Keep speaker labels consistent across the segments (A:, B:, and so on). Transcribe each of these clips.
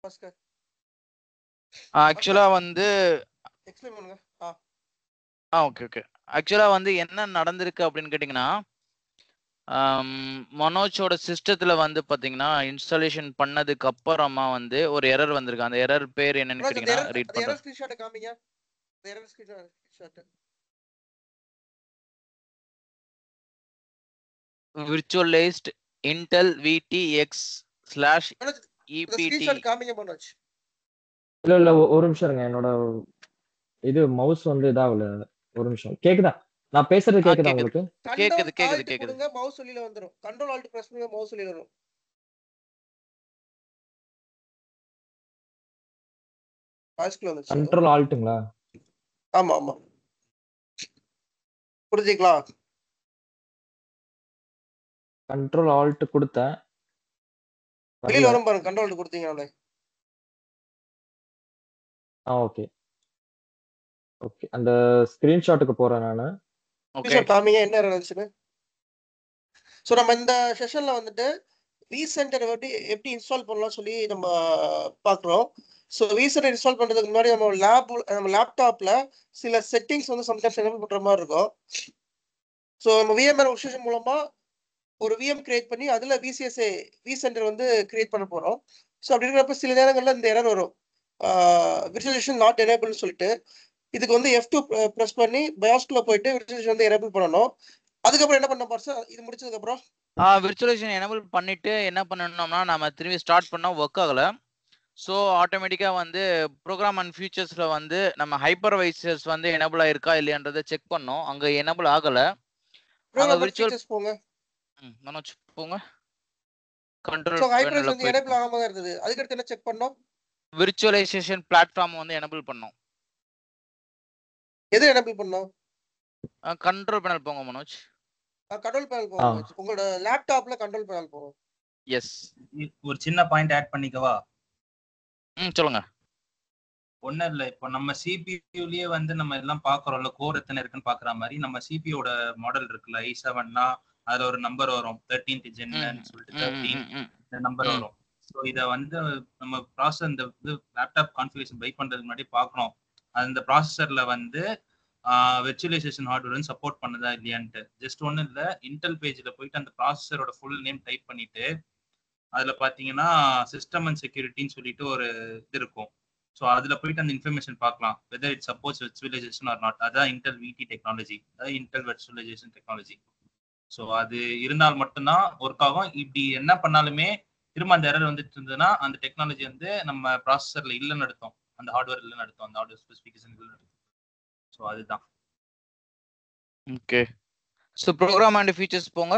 A: பாஸ்கர்
B: ஆக்சுவலா வந்து
A: எக்ஸ்பிளைன் பண்ணுங்க ஆ
B: ஆ ஓகே ஓகே ஆக்சுவலா வந்து என்ன நடந்திருக்கு அப்படின்னு கேட்டிங்கன்னா ஆம், மனோஜோட சிஸ்டத்துல வந்து பாத்தீங்கன்னா இன்ஸ்டாலேஷன் பண்ணதுக்கு அப்புறமா வந்து ஒரு எரர் வந்திருக்கு அந்த எரர் பேர் என்னன்னு
A: மனோஜ், அந்த
B: கேட்டிங்கன்னா
A: error-
B: ரீட்
A: அந்த error
B: பண்றேன்
A: screenshot காமிங்க அந்த error screenshot screenshot.
B: virtualized intel vtx slash
A: Manoj, இந்த
B: ept
A: screenshot காமிங்க மனோஜ்
C: இல்ல இல்ல ஒ- ஒரு நிமிஷம் இருங்க என்னோட இது மவுஸ் வந்து இதாகல ஒரு நிமிஷம் கேக்குதா நான் பேசுறது
B: ஆ,
C: கேக்குதா
B: கேக்குது.
C: உங்களுக்கு
B: கேக்குது,
A: Control
B: கேக்குது,
A: Alt
B: கேக்குது.
A: கொடுங்க மவுஸ் வெளியில வந்துரும் கண்ட்ரோல் ஆல்ட் பிரஸ் பண்ணுங்க மவுஸ் வெளியில வரும் வாய்ஸ்க்குள்ள வந்துச்சு
C: கண்ட்ரோல் ஆல்ட்டுங்களா
A: ஆமா ஆமா புரிஞ்சுங்களா
C: கண்ட்ரோல் ஆல்ட் கொடுத்தேன்
A: வெளியில
C: வரல.
A: வரும் பாருங்க கண்ட்ரோல் கொடுத்தீங்கனாலே
C: ஆ ஓகே ஓகே அந்த ஸ்கிரீன்ஷாட்டுக்கு போறேன் நானு
B: ஓகே
A: ஸ்கிரீன்ஷாட் காமிங்க என்ன error இருந்துச்சுன்னு ஸோ நம்ம இந்த செஷன்ல வந்துட்டு விசென்டர் எப்படி எப்படி இன்ஸ்டால் பண்ணலாம் சொல்லி நம்ம பார்க்குறோம் ஸோ விசென்டர் இன்ஸ்டால் பண்றதுக்கு முன்னாடி நம்ம லேப் நம்ம லேப்டாப்ல சில செட்டிங்ஸ் வந்து சம்டைம்ஸ் என்ன பண்ற மாதிரி இருக்கும் ஸோ நம்ம விஎம்ஆர் ஒர்க்ஷன் மூலமா ஒரு விஎம் கிரியேட் பண்ணி அதுல விசிஎஸ்ஏ விசென்டர் வந்து கிரியேட் பண்ண போறோம் ஸோ அப்படி இருக்கிறப்ப சில நேரங்கள்ல இந்த எரர் வரும் விர்ச்சுவலைசேஷன் நாட் எனேபிள்னு சொல்லிட்டு இதுக்கு வந்து எஃப் டூ ப்ரெஸ் பண்ணி பயாஸ்குள்ள போயிட்டு விர்ச்சுவலைசேஷன் வந்து எனேபிள் பண்ணணும் அதுக்கப்புறம் என்ன பண்ண பாரு இது முடிச்சதுக்கு அப்புறம்
B: ஆ விர்ச்சுவலைசேஷன் எனேபிள் பண்ணிட்டு என்ன பண்ணணும்னா நம்ம திரும்பி ஸ்டார்ட் பண்ணா ஒர்க் ஆகல ஸோ ஆட்டோமேட்டிக்கா வந்து ப்ரோக்ராம் அண்ட் ஃபியூச்சர்ஸ்ல வந்து நம்ம ஹைப்பர்வைசர்ஸ் வந்து எனேபிள் ஆயிருக்கா இல்லையான்றதை செக் பண்ணோம் அங்க எனேபிள் ஆகல
A: ப்ரோக்ராம்
B: virtual-
A: ஃபீச்சர்ஸ் போங்க
B: ம், மனோஜ் போங்க
A: ஸோ
B: கண்ட்ரோல்
A: ஹைப்ரஸ் வந்து எனேபிள் ஆகாம தான் இருந்தது அதுக்கடுத்து என்ன செக் பண்ணோம்
B: விர்ச்சுவலைசேஷன் பிளாட்ஃபார்ம் வந்து எனேபிள் பண்ணோம்
A: எது எனேபிள் பண்ணோம்
B: கண்ட்ரோல் பேனல் போங்க மனோஜ்
A: கண்ட்ரோல் பேனல் போங்க உங்களோட லேப்டாப்ல கண்ட்ரோல் பேனல் போகும்
B: எஸ்
D: ஒரு சின்ன பாயிண்ட் ஆட் பண்ணிக்கவா
B: ம் சொல்லுங்க
D: ஒன்றும் இல்லை இப்போ நம்ம சிபியூலயே வந்து நம்ம எல்லாம் பார்க்குறோம்ல கோர் எத்தனை இருக்குன்னு பார்க்குற மாதிரி நம்ம சிபியோட மாடல் இருக்குல்ல ஐ செவன்னா அதுல ஒரு நம்பர் வரும் தேர்ட்டீன்த் ஜென்னு சொல்லிட்டு
B: ம்,
D: தேர்ட்டீன்
B: ம், ம்.
D: இந்த நம்பர்
B: ம்.
D: வரும் ஸோ இதை வந்து நம்ம ப்ராசஸ் இந்த இது லேப்டாப் கான்ஃபிகரேஷன் பை பண்றதுக்கு முன்னாடி பார்க்கணும் அந்த ப்ராசஸர்ல வந்து வெர்ச்சுவலைசேஷன் ஹார்ட்வேர் சப்போர்ட் பண்ணுதா இல்லையான்ட்டு ஜஸ்ட் ஒன்றும் இல்லை இன்டெல் பேஜில் போயிட்டு அந்த ப்ராசஸரோட ஃபுல் நேம் டைப் பண்ணிட்டு அதில் பார்த்தீங்கன்னா சிஸ்டம் அண்ட் செக்யூரிட்டின்னு சொல்லிட்டு ஒரு இது இருக்கும் ஸோ அதில் போயிட்டு அந்த இன்ஃபர்மேஷன் பார்க்கலாம் whether it supports virtualization or not அதான் இன்டெல் விடி டெக்னாலஜி அதாவது இன்டெல் வெர்ச்சுவலைசேஷன் டெக்னாலஜி ஸோ அது இருந்தால் மட்டும்தான் ஒர்க் ஆகும் இப்படி என்ன பண்ணாலுமே திரும்ப அந்த எரர் வந்துட்டு இருந்ததுன்னா அந்த டெக்னாலஜி வந்து நம்ம ப்ராசஸர்ல இல்லைன்னு அர்த்தம் அந்த ஹார்ட்வேர் இல்லைன்னு அர்த்தம் அந்த ஹார்ட்வேர் ஸ்பெசிஃபிகேஷன் இல்லைன்னு அர்த்தம் ஸோ அதுதான்
B: okay so program and features போங்க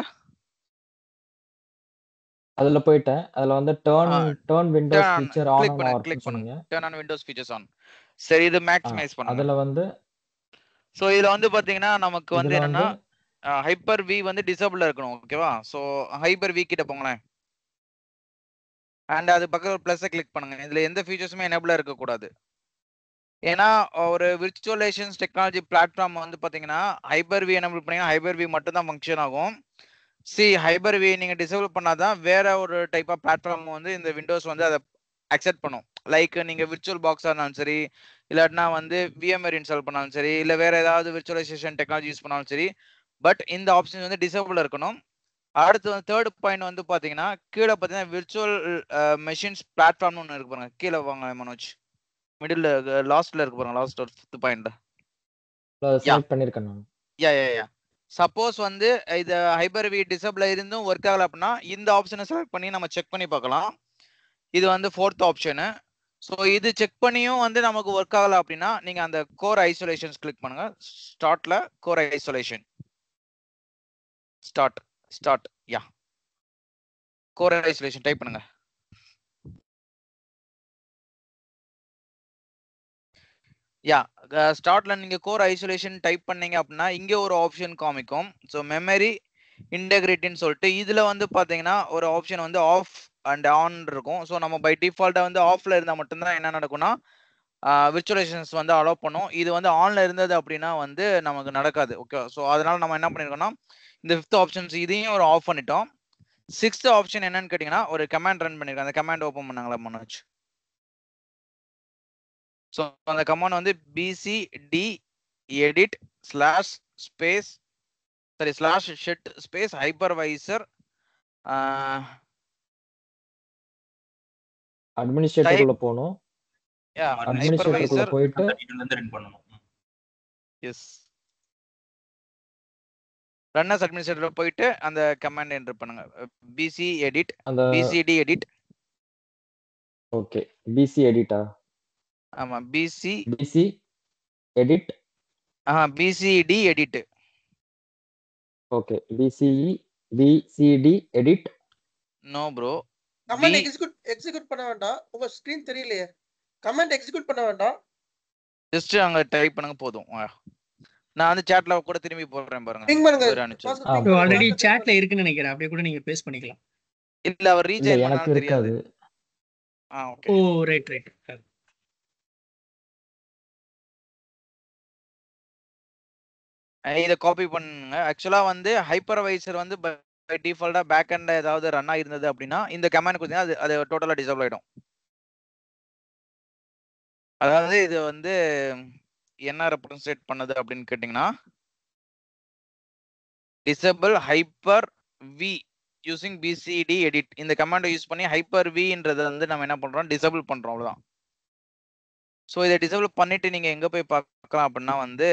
C: அதுல போயிட்டேன் அதுல வந்து turn
B: ah,
C: turn Windows
B: turn,
C: feature
B: click
C: on
B: பண்ணுங்க,
C: ஆன்
B: click
C: ஆஃப் சொன்னீங்க
B: turn on Windows features on சரி இது
C: ஆ,
B: மேக்ஸிமைஸ் பண்ணுங்க
C: அதுல வந்து
B: ஸோ இதுல வந்து பாத்தீங்கன்னா நமக்கு வந்து
C: இதுல
B: என்னன்னா
C: வந்து
B: ஹைப்பர் வி வந்து டிசபிள் இருக்கணும் ஓகேவா ஸோ ஹைப்பர் வி கிட்ட போங்களேன் அண்ட் அது பக்கத்துல ப்ளஸ் கிளிக் பண்ணுங்க இதுல எந்த ஃபீச்சர்ஸுமே எனேபிளா இருக்கக்கூடாது ஏன்னா ஒரு விர்ச்சுவலைசேஷன்ஸ் டெக்னாலஜி பிளாட்ஃபார்ம் வந்து பாத்தீங்கன்னா ஹைப்பர் வி எனேபிள் பண்ணீங்கன்னா ஹைப்பர் வி மட்டும் தான் ஃபங்க்ஷன் ஆகும் சி ஹைப்பர் வி நீங்க டிசேபிள் பண்ணாதான் வேற ஒரு டைப் ஆஃப் பிளாட்ஃபார்ம் வந்து இந்த விண்டோஸ் வந்து அதை அக்செப்ட் பண்ணும் லைக் நீங்க விர்ச்சுவல் பாக்ஸா இருந்தாலும் சரி இல்லாட்டினா வந்து விஎம்ஆர் இன்ஸ்டால் பண்ணாலும் சரி இல்ல வேற ஏதாவது விர்ச்சுவலைசேஷன் டெக்னாலஜி யூஸ் பண்ணாலும் சரி பட் இந்த ஆப்ஷன் வந்து டிசேபிள் இருக்கணும் அடுத்து வந்து தேர்ட் பாயிண்ட் வந்து பாத்தீங்கன்னா கீழே பாத்தீங்கன்னா விர்ச்சுவல் மெஷின்ஸ் பிளாட்ஃபார்ம்னு ஒன்று இருக்கு பாருங்க கீழே வாங்க மனோஜ் மிடில் லாஸ்ட்ல இருக்கு பாருங்க லாஸ்ட் ஒரு ஃபிஃப்த் பாயிண்ட்
C: செலக்ட் பண்ணிருக்கேன் நான்
B: யா யா யா சப்போஸ் வந்து இது ஹைபர் வி டிசபிள் இருந்தும் ஒர்க் ஆகல அப்படின்னா இந்த ஆப்ஷனை செலக்ட் பண்ணி நம்ம செக் பண்ணி பார்க்கலாம் இது வந்து ஃபோர்த் ஆப்ஷனு ஸோ இது செக் பண்ணியும் வந்து நமக்கு ஒர்க் ஆகல அப்படின்னா நீங்க அந்த கோர் ஐசோலேஷன்ஸ் கிளிக் பண்ணுங்க ஸ்டார்ட்ல core isolation start start yeah core isolation type பண்ணுங்க யா ஸ்டார்ட்ல நீங்க கோர் ஐசோலேஷன் டைப் பண்ணீங்க அப்படின்னா இங்க ஒரு ஆப்ஷன் காமிக்கும் ஸோ மெமரி இன்டெகிரிட்டின்னு சொல்லிட்டு இதுல வந்து பாத்தீங்கன்னா ஒரு ஆப்ஷன் வந்து ஆஃப் அண்ட் ஆன் இருக்கும் ஸோ நம்ம பை டிஃபால்ட்டா வந்து ஆஃப்ல இருந்தா மட்டும்தான் என்ன நடக்கும்னா விர்ச்சுவலைசேஷன்ஸ் வந்து அலோவ் பண்ணும் இது வந்து ஆன்ல இருந்தது அப்படின்னா வந்து நமக்கு நடக்காது ஓகே ஸோ அதனால நம்ம என்ன பண்ணிருக்கோம்னா இந்த ஃபிஃப்த் ஆப்ஷன்ஸ் இதையும் ஒரு ஆஃப் பண்ணிட்டோம் சிக்ஸ்த் ஆப்ஷன் என்னன்னு கேட்டீங்கன்னா ஒரு கமாண்ட் ரன் பண்ணிருக்கோம் அந்த கமாண்ட் ஓப்பன் பண்ணாங்களா மனோஜ் ஸோ அந்த கமாண்ட் வந்து BCD edit slash space sorry slash set space hypervisor
C: administrator உள்ள போகணும் அட்மினிஸ்ட்ரேட்டருக்குள்ள
B: ஹைப்பர்வைசர்
C: போயிட்டு
D: அந்த டீட்டெயில் வந்து ரன் பண்ணணும் ம்.
B: எஸ் ரன்னர்ஸ் அட்மினிஸ்ட்ரேட்டர் போயிட்டு அந்த கமாண்ட் என்டர் பண்ணுங்க பிசி எடிட்
C: அந்த
B: பிசிடி எடிட்
C: ஓகே பிசி எடிட்டா
B: ஆமா பிசி
C: பிசி எடிட்
B: ஆஹா BCD edit
C: okay BCE BCD edit
B: no bro
A: command
B: B-
A: execute execute பண்ண வேண்டாம் உங்க ஸ்கிரீன் தெரியலையே கமெண்ட் எக்ஸிக்யூட் பண்ண வேண்டாம்
B: ஜஸ்ட் அங்க டைப் பண்ணுங்க போதும் ஆ. நான் வந்து சாட்ல கூட திரும்பி போடுறேன் பாருங்க
A: பிங் பண்ணுங்க
B: இவரு அனுப்பிச்சது.
A: பாஸ்கர்,
C: ஆ,
A: ping பண்ணுங்க.
E: ஆல்ரெடி
A: பாஸ்கர், ping
E: சாட்ல
A: பண்ணுங்க.
E: இருக்குன்னு நினைக்கிறேன் அப்படியே கூட நீங்க பேஸ்ட் பண்ணிக்கலாம்
B: இல்ல அவர்
C: இல்ல
B: ரீஜாயின்
C: எனக்கு
B: பண்ணாலும் தெரியாது
C: இருக்காது
B: ஆ
E: ஓ
B: ஓகே
E: ரைட் ரைட்
B: இதை காப்பி பண்ணுங்க ஆக்சுவலா வந்து ஹைப்பர்வைசர் வந்து பை டிஃபால்ட்டா பேக் எண்ட் ஏதாவது ரன் ஆயிருந்தது அப்படின்னா இந்த கமாண்ட் கொடுத்தீங்கன்னா அது அது டோட்டலா டிசபிள் ஆயிடும் அதாவது இது வந்து என்ன ரெப்ரசன்ட் பண்ணுது அப்படின்னு கேட்டிங்கன்னா disable hyper V using BCD edit இந்த கமாண்டை யூஸ் பண்ணி ஹைப்பர் வின்றதை வந்து நம்ம என்ன பண்றோம் டிசபிள் பண்றோம் அவ்வளவுதான் ஸோ இதை டிசபிள் பண்ணிட்டு நீங்க எங்க போய் பார்க்கலாம் அப்படின்னா வந்து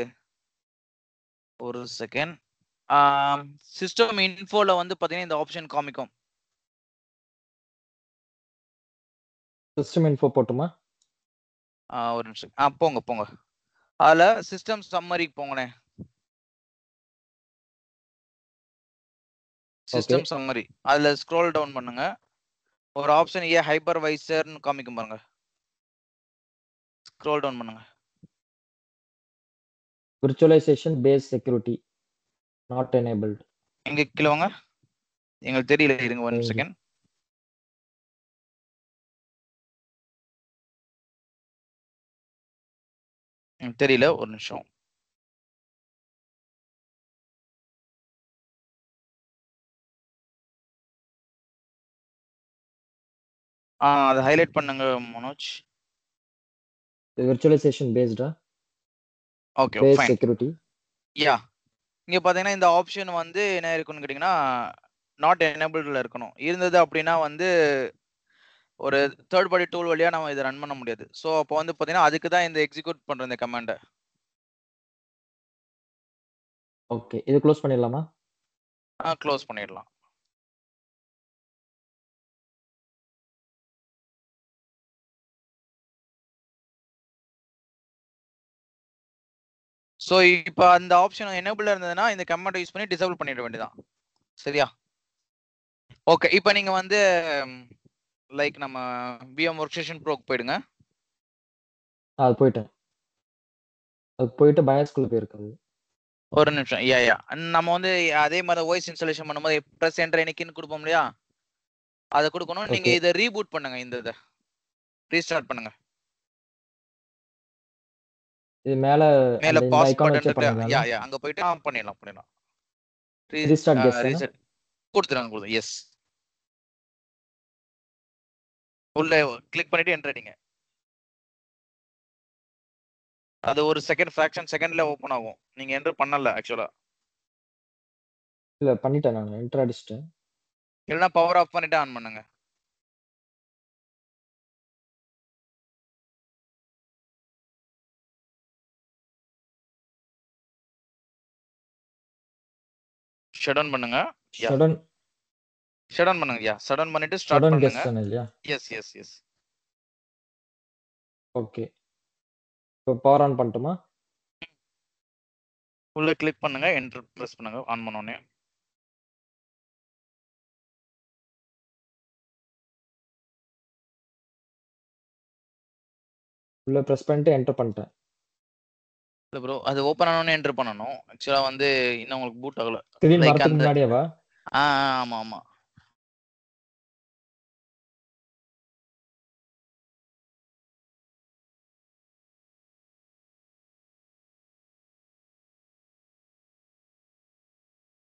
B: ஒரு செகண்ட் சிஸ்டம் இன்ஃபோல வந்து பாத்தீங்கன்னா இந்த ஆப்ஷன் காமிக்கும்
C: சிஸ்டம் இன்ஃபோ போட்டுமா
B: ஆ, ஒரு நிமிஷம் ஆ போங்க போங்க அதுல சிஸ்டம் சம்மரிக்கு போங்களேன் சிஸ்டம் சம்மரி அதுல ஸ்க்ரோல் டவுன் பண்ணுங்க ஒரு ஆப்ஷன் ஏ ஹைப்பர்வைசர்னு காமிக்கும் பாருங்க ஸ்க்ரோல் டவுன் பண்ணுங்க
C: virtualization base security not enabled
B: எங்க கீழே வாங்க எங்களுக்கு தெரியல இருங்க ஒன்
C: இங்க.
B: செகண்ட் தெரியல ஒரு நிமிஷம் ஆ அதை ஹைலைட் பண்ணுங்க மனோஜ்
C: விர்ச்சுவலைசேஷன் பேஸ்டா
B: okay
C: base
B: fine
C: security
B: yeah இங்க பாத்தீங்கன்னா இந்த ஆப்ஷன் வந்து என்ன இருக்குன்னு கேட்டிங்கன்னா நாட் எனேபிள்ல இருக்கணும் இருந்தது அப்படின்னா வந்து ஒரு தேர்ட் பார்ட்டி டூல் வழியா நம்ம இதை ரன் பண்ண முடியாது ஸோ அப்போ வந்து பாத்தீங்கன்னா அதுக்கு தான் இந்த எக்ஸிக்யூட் பண்ற இந்த கமாண்டை
C: ஓகே இது க்ளோஸ் பண்ணிடலாமா
B: க்ளோஸ் பண்ணிடலாம் ஸோ இப்போ அந்த ஆப்ஷன் எனேபிள் இருந்ததுன்னா இந்த கமெண்ட் யூஸ் பண்ணி டிசேபிள் பண்ணிட வேண்டியதான் சரியா ஓகே இப்போ நீங்க வந்து லைக் நம்ம பிஎம் ஒர்க் ஸ்டேஷன் ப்ரோக்கு போயிடுங்க
C: அது போயிட்டேன் அது போயிட்டு பயாஸ்குள்ள போயிருக்காது
B: ஒரு நிமிஷம் யா யா நம்ம வந்து அதே மாதிரி வாய்ஸ் இன்ஸ்டாலேஷன் பண்ணும்போது ப்ரெஸ் என்டர் எனக்குன்னு கொடுப்போம் இல்லையா அதை கொடுக்கணும் நீங்க
C: Okay.
B: இதை ரீபூட் பண்ணுங்க இந்த இதை ரீஸ்டார்ட் பண்ணுங்க
C: இது மேல
B: மேல
C: அந்த இந்த
B: பாஸ்
C: ஐகான்
B: பட்டன்
C: வச்சு
B: இருக்கு யா
C: பண்ணலாம்
B: யா அங்க போயிட்டு ஆ பண்ணிடலாம் பண்ணிடலாம்
C: Restart guest தானே?
B: ரீசெட் கொடுத்துருங்க கொடுத்து எஸ் உள்ள கிளிக் பண்ணிட்டு என்டர் அடிங்க அது ஒரு செகண்ட் ஃபிராக்ஷன் செகண்ட்ல ஓபன் ஆகும் நீங்க என்டர் பண்ணல ஆக்சுவலா
C: இல்ல பண்ணிட்டேன் நான் என்டர் அடிச்சிட்டேன்
B: இல்லைன்னா பவர் ஆஃப் பண்ணிட்டு ஆன் பண்ணுங்க ஷட் டவுன் பண்ணுங்க Yeah.
C: சடன்
B: ஷட் டவுன் பண்ணுங்க யா ஷட் டவுன் பண்ணிட்டு ஸ்டார்ட்
C: சடன்
B: பண்ணுங்க
C: கெஸ்ட் தானே இல்லையா
B: எஸ் எஸ் எஸ்
C: ஓகே இப்போ பவர் ஆன் பண்ணட்டுமா
B: உள்ள கிளிக் பண்ணுங்க என்டர் பிரஸ் பண்ணுங்க ஆன் பண்ண உடனே
C: உள்ள ப்ரெஸ் பண்ணிட்டு என்டர் பண்ணிட்டேன்
B: இல்ல ப்ரோ அது ஓபன் ஆனோடனே என்டர் பண்ணணும் ஆக்சுவலா வந்து இன்னும் உங்களுக்கு பூட் ஆகல
C: திடீர்னு
B: Like
C: வரதுக்கு
B: அந்த-
C: முன்னாடியேவா
B: ஆ ஆ, ஆமா ஆமா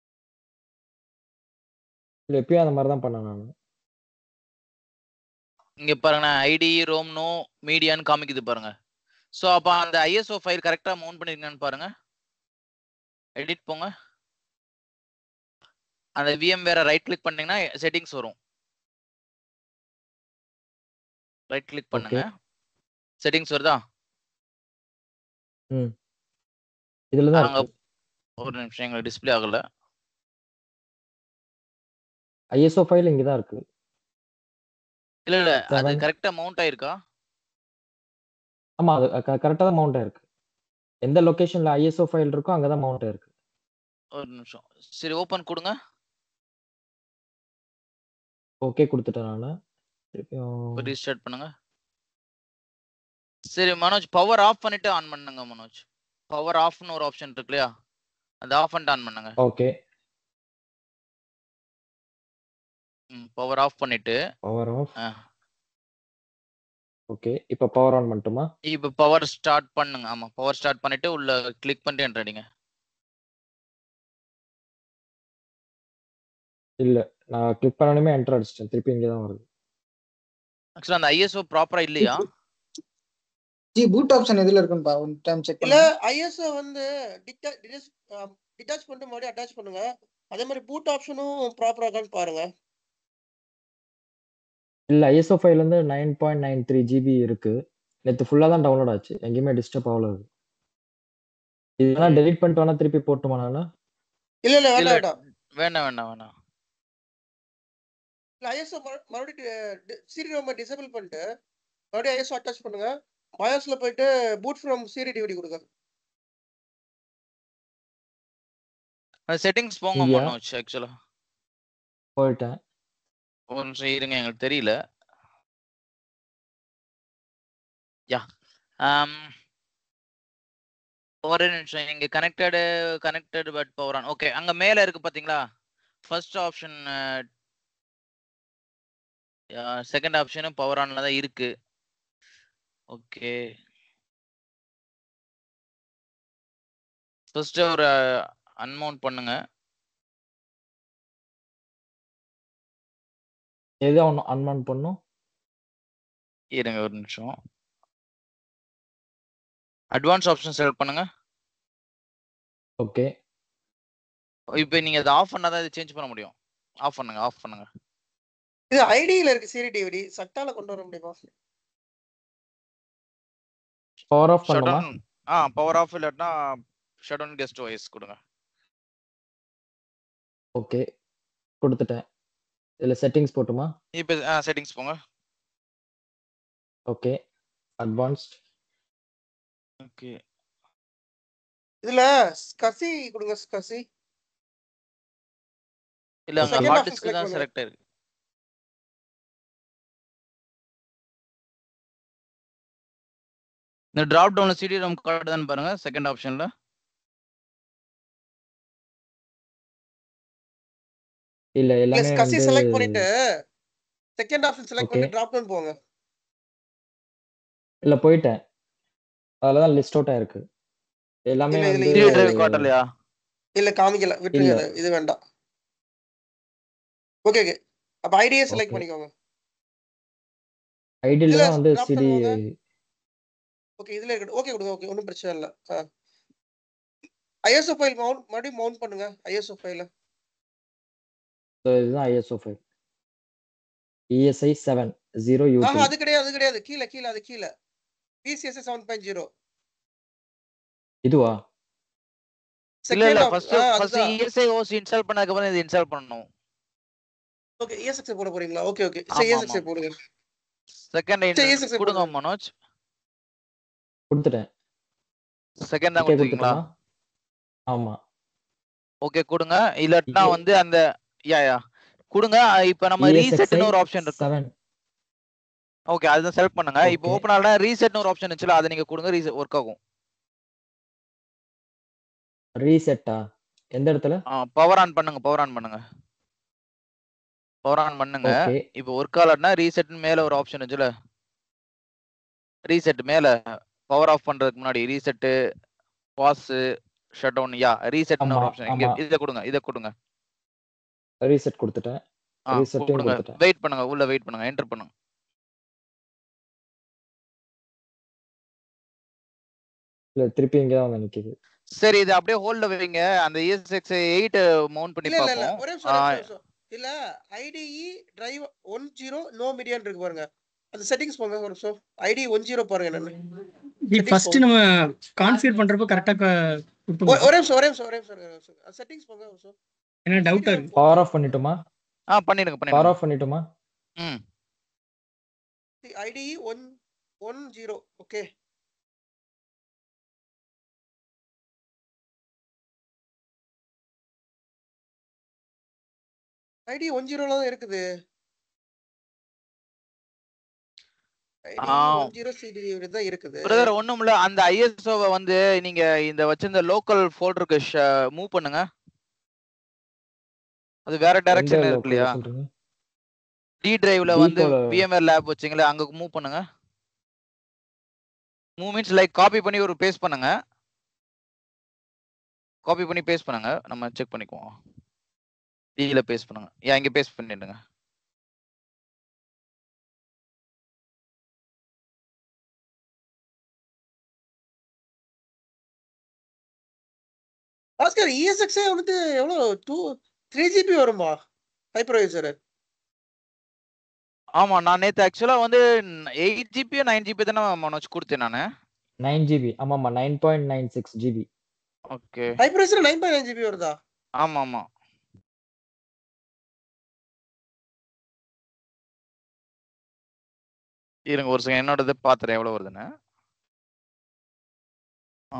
C: இல்ல எப்பயும் அந்த மாதிரி தான் பண்ணேன் நான்
B: இங்க பாருங்க ஐடி ரோம் நோ மீடியான்னு காமிக்குது பாருங்க ஸோ அப்போ அந்த ஐஎஸ்ஓ ஃபைல் கரெக்டா மவுண்ட் பண்ணிருக்கீங்கன்னு பாருங்க எடிட் போங்க அந்த விஎம் வேற ரைட் கிளிக் பண்ணீங்கன்னா செட்டிங்ஸ் வரும் ரைட் கிளிக் பண்ணுங்க செட்டிங்ஸ் வருதா
C: இதுல தான்
B: அங்க
C: இருக்கு
B: ஒரு நிமிஷம் எங்களுக்கு டிஸ்ப்ளே ஆகல
C: ஐஎஸ்ஓ ஃபைல் இங்க தான் இருக்கு
B: இல்ல இல்ல அது
C: Seven.
B: கரெக்டா மவுண்ட் ஆயிருக்கா
C: ஆமா அது கரெக்டா தான் மவுண்ட் ஆயிருக்கு எந்த லொகேஷன்ல ஐஎஸ்ஓ ஃபைல் இருக்கோ அங்கதான் மவுண்ட் ஆயிருக்கு
B: ஒரு நிமிஷம் சரி ஓபன் கொடுங்க
C: ஓகே கொடுத்துட்டேன் நானு திருப்பியும்
B: ரீஸ்டார்ட் பண்ணுங்க சரி மனோஜ் பவர் ஆஃப் பண்ணிட்டு ஆன் பண்ணுங்க மனோஜ் பவர் ஆஃப்னு ஒரு ஆப்ஷன் இருக்கு இல்லையா அது ஆஃப் பண்ணிட்டு ஆன் பண்ணுங்க
C: ஓகே
B: பவர் ஆஃப் பண்ணிட்டு
C: பவர் ஆஃப்
B: ஆ.
C: ஓகே இப்போ பவர் ஆன் பண்ணட்டுமா
B: இப்ப பவர் ஸ்டார்ட் பண்ணுங்க ஆமா பவர் ஸ்டார்ட் பண்ணிட்டு உள்ள கிளிக் பண்ணிட்டு enter அடிங்க
C: இல்ல நான் கிளிக் பண்ணணுமே என்டர் அடிச்சிட்டேன் திருப்பி இங்கே தான் வருது
B: ஆக்சுவலா அந்த ஐஎஸ்ஓ ப்ராப்பரா இல்லையா
F: ஜி பூட் ஆப்ஷன் எதுல இருக்குன்னு பா ஒன் டைம் செக்
A: இல்ல
F: பண்ணுங்க
A: ஐஎஸ்ஓ வந்து டிட்டாச் பண்ணிட்டு மறுபடியும் அட்டாச் பண்ணுங்க அதே மாதிரி பூட் ஆப்ஷனும் ப்ராப்பரா இருக்கான்னு பாருங்க
C: இல்ல ஐஎஸ்ஓ ஃபைல் வந்து nine point nine three GB இருக்கு நேற்று ஃபுல்லா தான் டவுன்லோட் ஆச்சு எங்கேயுமே டிஸ்டர்ப் ஆகல அது இதெல்லாம் டெலிட் பண்ணிட்டு வேணா திருப்பி போட்டுமா நானு
A: இல்ல இல்ல
B: இல்ல
A: வேண்டாம் வேண்டாம்
B: வேண்டாம் வேண்டாம் வேண்டாம்
A: இல்ல ஐஎஸ்ஓ மறுபடியும் சீரி ரொம்ப டிசேபிள் பண்ணிட்டு மறுபடியும் ஐஎஸ்ஓ அட்டாச் பண்ணுங்க பயோஸ்ல போயிட்டு பூட் ஃப்ரம் சீரி டிவிடி கொடுங்க
B: செட்டிங்ஸ் போங்க
C: இங்கயா?
B: மனோஜ் ஆக்சுவலா
C: போயிட்டேன்
B: ஒரு நிமிஷம் இருங்க எங்களுக்கு தெரியல யா ஒரு நிமிஷம் இங்க connected connected but power on okay அங்க மேல இருக்கு பாத்தீங்களா ஃபர்ஸ்ட் ஆப்ஷன் செகண்ட் ஆப்ஷனும் பவர் ஆன்ல தான் இருக்கு ஓகே ஃபர்ஸ்ட் ஒரு அன்மவுண்ட் பண்ணுங்க
C: எது ஒன்று அன்மவுண்ட் பண்ணும்
B: இருங்க ஒரு நிமிஷம் அட்வான்ஸ் ஆப்ஷன் செலக்ட் பண்ணுங்க
C: ஓகே
B: இப்போ நீங்க அதை ஆஃப் பண்ணாதான் இது சேஞ்ச் பண்ண முடியும் ஆஃப் பண்ணுங்க ஆஃப் பண்ணுங்க
A: இது ஐடியில இருக்கு சீரி டிவிடி சட்டால கொண்டு வர முடியுமா
C: பவர் ஆஃப்
B: ஷட்
C: பண்ணுமா
B: டவுன் ஆ பவர் ஆஃப் இல்லாட்டினா ஷட் டவுன் கெஸ்ட் வாய்ஸ் கொடுங்க
C: ஓகே கொடுத்துட்டேன் இதுல செட்டிங்ஸ் போட்டுமா
B: இப்போ செட்டிங்ஸ் போங்க
C: ஓகே அட்வான்ஸ்ட்
B: ஓகே
A: இதுல ஸ்கசி கொடுங்க ஸ்கசி
B: இல்ல அங்க
A: Second
B: hard
A: option
B: disk
A: select
B: தான்
A: பண்ணுங்க.
B: செலக்ட் ஆயிருக்கு இந்த டிராப் டவுன்ல சிடி ரம் கார்டு தான் பாருங்க செகண்ட் ஆப்ஷன்ல
C: இல்ல
A: இல்ல
C: எல்லாமே
A: ஸ்கசி
C: வந்து
A: செலக்ட் பண்ணிட்டு செகண்ட் ஆப்ஷன் செலக்ட்
C: Okay.
A: பண்ணி டிராப் டவுன் போங்க
C: இல்ல போயிட்டேன் அதுல தான் லிஸ்ட் அவுட் ஆயிருக்கு எல்லாமே
A: இல்ல, இதுல
C: வந்து
B: சிடி
A: இது-
B: டிரைவ் காட்டலையா
A: இல்ல காமிக்கல விட்டுருங்க
C: இல்ல.
A: இது, இது வேண்டாம் ஓகே ஓகே அப்ப ஐடியே செலக்ட்
C: Okay.
A: பண்ணிக்கோங்க
C: ஐடியில
A: இதுல
C: தான் வந்து
A: drop
C: சிடி
A: பண்ணுவாங்க. ஓகே இதுல இருக்கட்டும் ஓகே கொடுங்க ஓகே ஒன்றும் பிரச்சனை இல்லை ஐஎஸ்ஓ ஃபைல் மவுண்ட் மறுபடியும் மவுண்ட் பண்ணுங்க ஐஎஸ்ஓ ஃபைல
C: இதுதான் ஐஎஸ்ஓ ஃபைல் இஎஸ்ஐ செவன் ஜீரோ யூ
A: ஆஹா அது கிடையாது அது கிடையாது கீழே கீழே அது கீழே பிசிஎஸ் செவன் பாயிண்ட் ஜீரோ
C: இதுவா
B: இல்ல இல்ல
A: செகண்ட்
B: ஃபர்ஸ்ட் ஃபர்ஸ்ட் இஎஸ்ஐ ஓசி இன்ஸ்டால் பண்ணதுக்கு அப்புறம் இது இன்ஸ்டால் பண்ணனும்
A: ஓகே இஎஸ்எக்ஸ் போட போறீங்களா ஓகே ஓகே
B: ஆமா,
A: சரி இஎஸ்எக்ஸ்
B: ஆமா.
A: போடுங்க
B: செகண்ட்
A: சரி, ESX
B: கொடுங்க
A: போடுங்க.
B: மனோஜ்
C: கொடுத்துட்டேன்
B: செகண்ட் தான்
C: ஓகே
B: கொடுத்தீங்களா
C: கொடுத்துட்டேனா ஆமா
B: ஓகே கொடுங்க இல்லாட்டினா
C: இது-
B: வந்து அந்த யா யா கொடுங்க இப்போ நம்ம ரீசெட்னு ஒரு ஆப்ஷன் இருக்கு
C: செவன்
B: ஓகே அதுதான் செலக்ட் பண்ணுங்க இப்போ
C: Okay.
B: ஓப்பன் ஆகல ரீசெட்னு ஒரு ஆப்ஷன் இருந்துச்சுல அதை நீங்க கொடுங்க ரீசெட் ஒர்க் ஆகும்
C: ரீசெட்டா எந்த இடத்துல
B: பவர் ஆன் பண்ணுங்க பவர் ஆன் பண்ணுங்க பவர் ஆன் பண்ணுங்க
C: ஓகே
B: இப்போ ஒர்க் ஆகலன்னா ரீசெட்னு மேல ஒரு ஆப்ஷன் இருந்துச்சுல ரீசெட் மேல பவர் ஆஃப் பண்றதுக்கு முன்னாடி ரீசெட் பாஸ் ஷட் டவுன் யா ரீசெட்னு ஒரு
C: ஆமா,
B: ஆப்ஷன் இங்க
C: ஆமா.
B: இதை கொடுங்க இதை கொடுங்க
C: ரீசெட் கொடுத்துட்டேன்
B: ஆ
C: Reset-யும்
B: கொடுங்க
C: கொடுத்துட்டேன்.
B: வெயிட் பண்ணுங்க உள்ள வெயிட் பண்ணுங்க என்டர் பண்ணுங்க
C: இல்ல திருப்பி இங்க தான் வந்து நிக்குது
B: சரி இது அப்படியே ஹோல்ட்ல வைங்க அந்த ESX எயிட் மவுண்ட் பண்ணி
A: இல்ல இல்ல இல்ல
B: பார்ப்போம்
A: ஒரே நிமிஷம், ஒரே
B: ஆ,
A: நிமிஷம். இல்ல IDE drive one zero no மீடியான் இருக்கு பாருங்க அந்த செட்டிங்ஸ் போங்க ஒரு நிமிஷம் ஐடி ஒன் ஜீரோ பாருங்க என்னன்னு Settings
E: ஃபர்ஸ்ட்
A: போங்க.
E: நம்ம கான்ஃபிகர் பண்றப்ப கரெக்டா
A: ஒ-
E: கொடுத்து
A: ஒரே நிமிஷம் ஒரே நிமிஷம் ஒரே நிமிஷம் ஒரே நிமிஷம் செட்டிங்ஸ் போங்க ஒரு நிமிஷம்
E: ஏன்னா டவுட்டா இருக்கு
C: பவர் ஆஃப் பண்ணிட்டுமா
B: ஆ பண்ணிடுங்க
C: பவர்
B: பண்ணிடுங்க
C: ஆஃப் பண்ணிட்டுமா
B: ம்
A: IDE one one zero okay ID one ஜீரோல தான் இருக்குது ஐடி
B: ஆ.
A: ஒன் ஜீரோ சிடி தான் இருக்குது
B: பிரதர் ஒண்ணும் இல்ல அந்த ஐஎஸ்ஓவை வந்து நீங்க இந்த வச்சிருந்த லோக்கல் ஃபோல்டருக்கு மூவ் பண்ணுங்க அது வேற
C: எந்த
B: டைரக்ஷன் இருக்கு
C: local
B: இல்லையா
C: சொல்றீங்க
B: டி டிரைவ்ல
C: D
B: வந்து
C: கோல-
B: விஎம்ஆர் லேப் வச்சீங்களே அங்க மூவ் பண்ணுங்க மூவ் மீன்ஸ் லைக் காப்பி பண்ணி ஒரு பேஸ்ட் பண்ணுங்க காப்பி பண்ணி பேஸ்ட் பண்ணுங்க நம்ம செக் பண்ணிக்குவோம் டில பேஸ்ட் பண்ணுங்க ஏன் இங்க பேஸ்ட் பண்ணிடுங்க
A: பாஸ்கர் இஎஸ்எக்ஸே வந்துட்டு எவ்வளோ டூ த்ரீ ஜிபி வருமா ஹைப்பர்வைசர்
B: ஆமா நான் நேத்து ஆக்சுவலா வந்து எயிட் ஜிபி நைன் ஜிபி தானே மனோஜ் கொடுத்தேன் நானு
C: நைன் ஜிபி ஆமாமா nine point nine six GB
B: okay
A: hypervisor nine point nine GB வருதா
B: ஆமா ஆமா இருங்க ஒரு செகண்ட் என்னோடது பாத்துறேன் எவ்வளவு வருதுன்னு ஆ,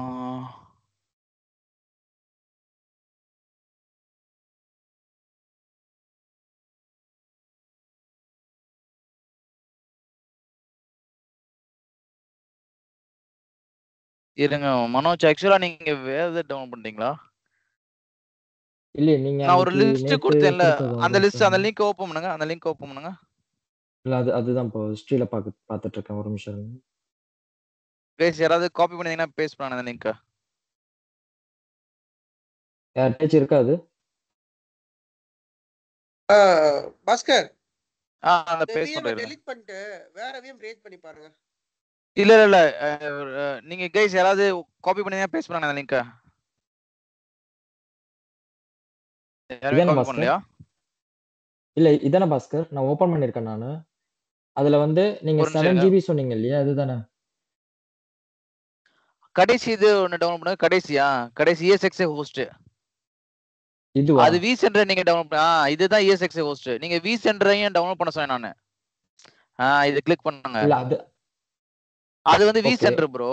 B: இருங்க மனோஜ் ஆக்சுவலா நீங்க வேற டவுன் பண்றீங்களா
C: இல்லையே நீங்க
B: நான் ஒரு
C: அன்னைக்கு
B: லிஸ்ட்
C: நேத்து
B: கொடுத்தேன்ல
C: கொடுத்தது
B: அந்த
C: ஒரு
B: லிஸ்ட் அந்த
C: நிமிஷம்.
B: லிங்க் ஓபன் பண்ணுங்க அந்த லிங்க் ஓபன் பண்ணுங்க
C: இல்ல அது அதுதான் இப்போ ஹிஸ்டரியில பாக்க பாத்துட்டு இருக்கேன் ஒரு நிமிஷம் இருங்க.
B: பேஸ் யாராவது காப்பி பண்ணீங்கன்னா பேஸ்ட் பண்ண அந்த லிங்க்
C: யார்கிட்டயாச்சும் இருக்கா அது
A: ஆ, பாஸ்கர்
B: ஆ அந்த
A: இந்த
B: பேஸ்ட்
A: VM
B: பண்றேன்
A: டெலீட் பண்ணிட்டு வேற விஎம் கிரியேட் பண்ணி பாருங்க
B: இல்ல இல்ல இல்ல அஹ், அஹ், நீங்க கைஸ் யாராவது காப்பி பண்ணீங்கன்னா பேஸ்ட் பண்ணாங்க அந்த லிங்க் யாருமே
C: இதானே
B: காப்பி
C: பாஸ்கர்?
B: பண்ணலையா
C: இல்ல இதானே பாஸ்கர் நான் ஓபன் பண்ணிருக்கேன் நானு அதுல வந்து நீங்க
B: ஒரு நிமிஷம்
C: செவன்
B: இருங்க.
C: ஜிபி சொன்னீங்க இல்லையா அதுதானே
B: கடைசி இது ஒன்னு டவுன்லோட் பண்ணுங்க கடைசியா கடைசி ESXA ஹோஸ்ட்
C: இதுவா
B: அது வி சென்டர் நீங்க டவுன்லோட் பண்ண ஆ, இதுதான் ESXA ஹோஸ்ட் நீங்க வி சென்டரையும் டவுன்லோட் பண்ண சொன்னேன் நானு ஆ இது கிளிக் பண்ணுங்க
C: இல்ல அது
B: அது வந்து வி
C: Okay.
B: சென்டர் ப்ரோ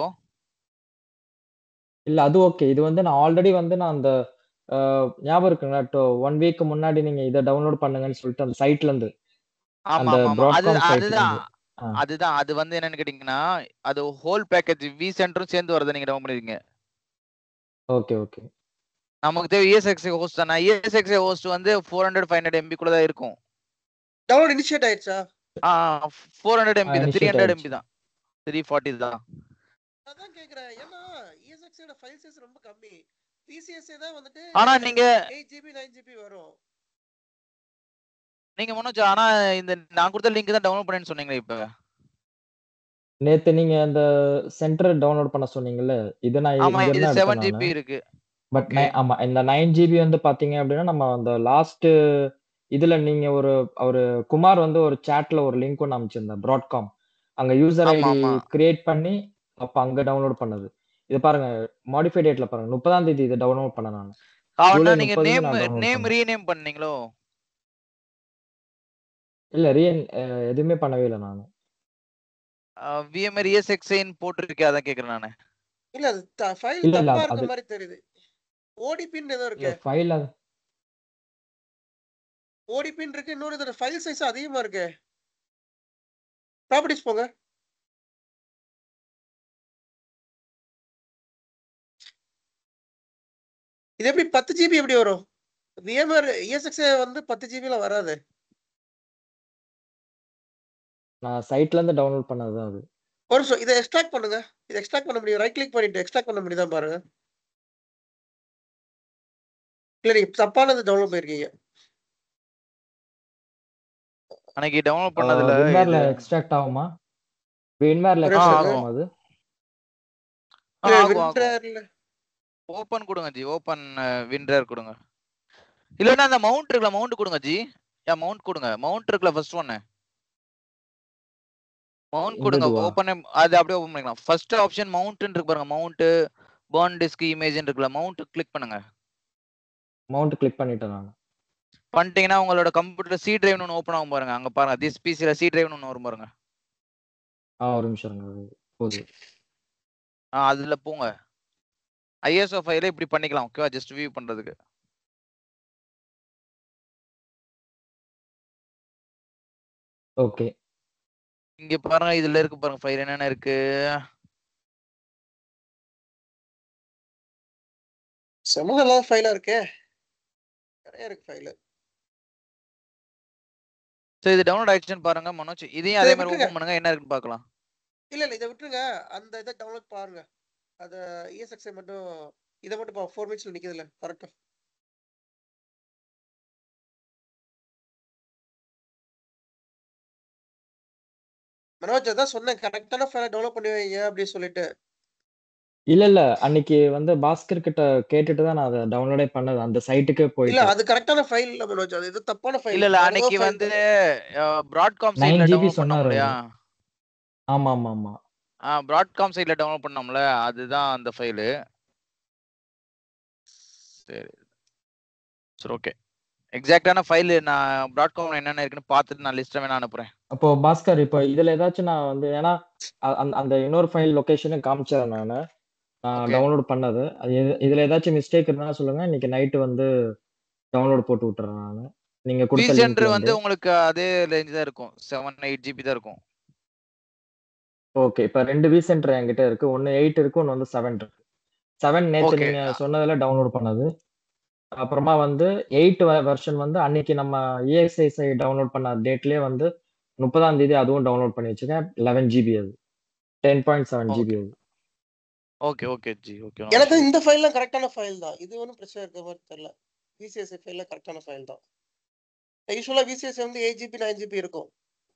C: இல்ல அது ஓகே இது வந்து நான் ஆல்ரெடி வந்து நான் அந்த அஹ், ஞாபகம் இருக்குங்களா ஒன் வீக் முன்னாடி நீங்க இதை டவுன்லோட் பண்ணுங்கன்னு சொல்லிட்டு அந்த சைட்ல இருந்து
B: ஆமா
C: அந்த
B: ஆமா ஆமா அது
C: Broadcom site ல
B: அதுதான்
C: இருந்து. ஆ.
B: அதுதான் அது வந்து என்னன்னு கேட்டீங்கன்னா அது ஹோல் பேக்கேஜ் வி சென்டரும் சேர்ந்து வரதை நீங்க டவுன் பண்ணிருக்கீங்க
C: ஓகே ஓகே
B: நமக்கு தேவை ESXA ஹோஸ்ட் தானே ESXA ஹோஸ்ட் வந்து four hundred five hundred MB கூட தான் இருக்கும்
A: டவுன்லோட் இனிஷியேட் ஆயிடுச்சா
B: ஆ ஃபோர் ஹண்ட்ரட் எம்பி தான் த்ரீ
C: initiate
B: ஹண்ட்ரட்
C: ஆயிடுச்சு.
B: எம்பி தான் த்ரீ ஃபார்ட்டி தான்
A: அதான் கேக்குறேன் ஏன்னா இஎஸ்எக்ஸோட ஃபைல் சைஸ் ரொம்ப கம்மி பிசிஎஸ்ஏ தான் வந்துட்டு
B: ஆனா நீங்க
A: எயிட் ஜிபி நைன் ஜிபி வரும்
B: நீங்க மனோஜ் ஆனா இந்த நான் கொடுத்த லிங்க் தான் டவுன்லோட் பண்ணேன்னு சொன்னீங்களே இப்ப
C: நேத்து நீங்க அந்த சென்டர் டவுன்லோட் பண்ண சொன்னீங்கல்ல இது நான்
B: ஆமா
C: இங்க
B: இது
C: இருந்தா
B: செவன்
C: எடுத்தேன்
B: ஜிபி
C: நானு
B: இருக்கு
C: பட்
B: Okay.
C: ஆமா இந்த நைன் ஜிபி வந்து பாத்தீங்க அப்படின்னா நம்ம அந்த லாஸ்ட் இதுல நீங்க ஒரு ஒரு குமார் வந்து ஒரு சாட்ல ஒரு லிங்க் ஒன்று அமைச்சிருந்தேன் ப்ராட்காம் அங்க யூசர்
B: ஆமா,
C: ஐடி
B: ஆமா.
C: கிரியேட் பண்ணி அப்ப அங்க டவுன்லோட் பண்ணது இது பாருங்க மாடிஃபை டேட்ல பாருங்க முப்பதாம் தேதி இதை டவுன்லோட் பண்ண நான்
B: அவனா
C: ஜூலை
B: நீங்க
C: 30
B: நேம்
C: நான் download
B: நேம்
C: பண்ணேன்.
B: ரீநேம் பண்ணீங்களோ
C: இல்ல ரீன் எதுவுமே பண்ணவே இல்லை நான்
B: விஎம்ஆர் இஎஸ்எக்ஸ்ஐன்னு போட்டிருக்கே அதான் கேக்குறேன் நானு
A: இல்ல அது ஃபைல்
C: இல்ல, இல்ல,
A: தப்பா
C: அது-
A: இருக்க
C: அது-
A: மாதிரி தெரியுது ஓடிபின்னு ஏதோ
C: இல்ல
A: இருக்கு
C: ஃபைல்
A: ஓடிபின்னு இருக்கு இன்னொரு இதோட ஃபைல் சைஸ் அதிகமா இருக்கு ப்ராப்பர்ட்டிஸ் போங்க இது எப்படி பத்து ஜிபி எப்படி வரும் விஎம்ஆர் இஎஸ்எக்ஸ் வந்து பத்து ஜிபில வராது
C: நான் சைட்ல இருந்து டவுன்லோட் பண்ணது தான் அது
A: ஒரு நிமிஷம் இதை எக்ஸ்ட்ராக்ட் பண்ணுங்க இதை எக்ஸ்ட்ராக்ட் பண்ண முடியும் ரைட் கிளிக் பண்ணிட்டு எக்ஸ்ட்ராக்ட் பண்ண முடியுதா பாருங்க இல்ல நீங்க தப்பானது டவுன்லோட் பண்ணிருக்கீங்க
B: அன்னைக்கு டவுன்லோட் பண்ணதுல
C: வின்வேர்ல
B: இது-
C: எக்ஸ்ட்ராக்ட் ஆகுமா வின்வேர்ல
A: ஒரே
C: எக்ஸ்ட்ராக்ட்
B: நிமிஷம்.
C: ஆகும் அது
B: ஆ, ஆகும் ஆகும்
A: விண்டர்ல
B: ஓப்பன் கொடுங்க ஜி ஓப்பன் விண்டர் கொடுங்க இல்லைன்னா அந்த மவுண்ட் இருக்குல்ல மவுண்ட் கொடுங்க ஜி யா மவுண்ட் கொடுங்க மவுண்ட் இருக்குல்ல ஃபர்ஸ்ட் ஒன்னு மவுண்ட்
C: இந்த
B: கொடுங்க
C: இதுவா?
B: ஓப்பன் அது அப்படியே ஓப்பன் பண்ணிக்கலாம் ஃபர்ஸ்ட் ஆப்ஷன் மவுண்ட்னு இருக்கு பாருங்க மவுண்ட் பர்ன் டிஸ்க் இமேஜ் இருக்குல்ல மவுண்ட் கிளிக் பண்ணுங்க
C: மவுண்ட் கிளிக் பண்ணிட்டேன் நான்
B: பண்ணிட்டீங்கன்னா உங்களோட கம்ப்யூட்டர் சி டிரைவ்னு ஒன்று ஓப்பன் ஆகும் பாருங்க அங்க பாருங்க திஸ் பிசியில் சி டிரைவ்னு ஒன்று வரும் பாருங்க
C: ஆ ஒரு நிமிஷம் இருங்க அது போகுது
B: ஆ அதுல போங்க ஐஎஸ்ஓ ஃபைல இப்படி பண்ணிக்கலாம் ஓகேவா ஜஸ்ட் வியூ பண்றதுக்கு
C: ஓகே
B: இங்க பாருங்க இதுல இருக்கு பாருங்க ஃபைல் என்னென்ன இருக்கு
A: செம நல்லா ஃபைலா இருக்கே நிறைய இருக்கு ஃபைல்
B: ஸோ இது டவுன்லோட் ஆயிடுச்சுன்னு பாருங்க மனோஜ் இதையும்
A: சரி,
B: அதே மாதிரி
A: விட்டுருங்க.
B: ஓப்பன் பண்ணுங்க என்ன இருக்குன்னு பார்க்கலாம்
A: இல்ல இல்ல இதை விட்டுருங்க அந்த இதை டவுன்லோட் பாருங்க அத இஎஸ்எக்ஸ்ஐ மட்டும் இதை மட்டும் பா ஃபோர் மினிட்ஸ்ல நிக்குதுல்ல கரெக்டா மனோஜ் அதான் சொன்னேன் கரெக்டான ஃபைலை டவுன்லோட் பண்ணி வைங்க அப்படின்னு சொல்லிட்டு
C: இல்ல இல்ல அன்னைக்கு வந்து பாஸ்கர் கிட்ட கேட்டுட்டு தான் நான் அதை டவுன்லோடே பண்ணது அந்த சைட்டுக்கே
A: இல்ல
C: போயிட்டு
A: அது கரெக்டான ஃபைல் இல்ல மனோஜ் அது இது தப்பான ஃபைல்
B: இல்ல இல்ல அன்னைக்கு வந்து ப்ராட்காம்
C: 9
B: சைட்ல
C: GB
B: டவுன்லோட் பண்ணோம்
C: சொன்னாரு
B: இல்லையா
C: ஆமா ஆமா ஆமா
B: ஆ ப்ராட்காம் சைட்ல டவுன்லோட் பண்ணோம்ல அதுதான் அந்த ஃபைலு சரி சரி ஓகே எக்ஸாக்டான ஃபைல் நான் ப்ராட்காம்ல என்னென்ன இருக்குன்னு பார்த்துட்டு நான் லிஸ்ட்டை வேணா அனுப்புறேன்
C: அப்போ பாஸ்கர் இப்போ இதுல ஏதாச்சும் நான் வந்து ஏன்னா அ- அந்த அந்த இன்னொரு ஃபைல் லொகேஷனும் காமிச்சேன் நான் நான்
B: Okay.
C: டவுன்லோட் பண்ணது அது எது- இதுல ஏதாச்சும் மிஸ்டேக் இருந்தா சொல்லுங்க இன்னைக்கு நைட்டு வந்து டவுன்லோட் போட்டு விட்டுறேன் நான் நீங்க கொடுத்த
B: ஃபீஸ்
C: லிங்க்ல
B: சென்டர்
C: வந்து
B: வந்து உங்களுக்கு அதே ரேஞ்ச் தான் இருக்கும் செவன் எயிட் ஜிபி தான் இருக்கும்
C: ஓகே இப்போ ரெண்டு வி சென்டர் என்கிட்ட இருக்கு ஒன்னு எயிட் இருக்கு ஒன்னு வந்து செவன் இருக்கு செவன் நேத்து
B: Okay.
C: நீங்க சொன்னதுல டவுன்லோட் பண்ணது அப்புறமா வந்து எயிட் வெர்ஷன் வந்து அன்னைக்கு நம்ம இஎஸ்ஐஸை டவுன்லோட் பண்ண டேட்லயே வந்து முப்பதாம் தேதி அதுவும் டவுன்லோட் பண்ணி வச்சிருக்கேன் லெவன் ஜிபி அது டென் பாயிண்ட் செவன் ஜிபி அது
B: ஓகே ஓகே ஜி ஓகே
A: எனக்கு இந்த ஃபைல்லாம் கரெக்டான ஃபைல் தான் இது ஒன்றும் பிரச்சனை இருக்க மாதிரி தெரியல விசிஎஸ்ஐ ஃபைல்ல கரெக்டான ஃபைல் தான் யூஸ்வலா விசிஎஸ்ஐ வந்து எயிட் ஜிபி நைன் ஜிபி இருக்கும்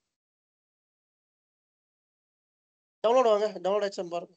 A: டவுன்லோட் வாங்க டவுன்லோட் ஆயிடுச்சு பாருங்க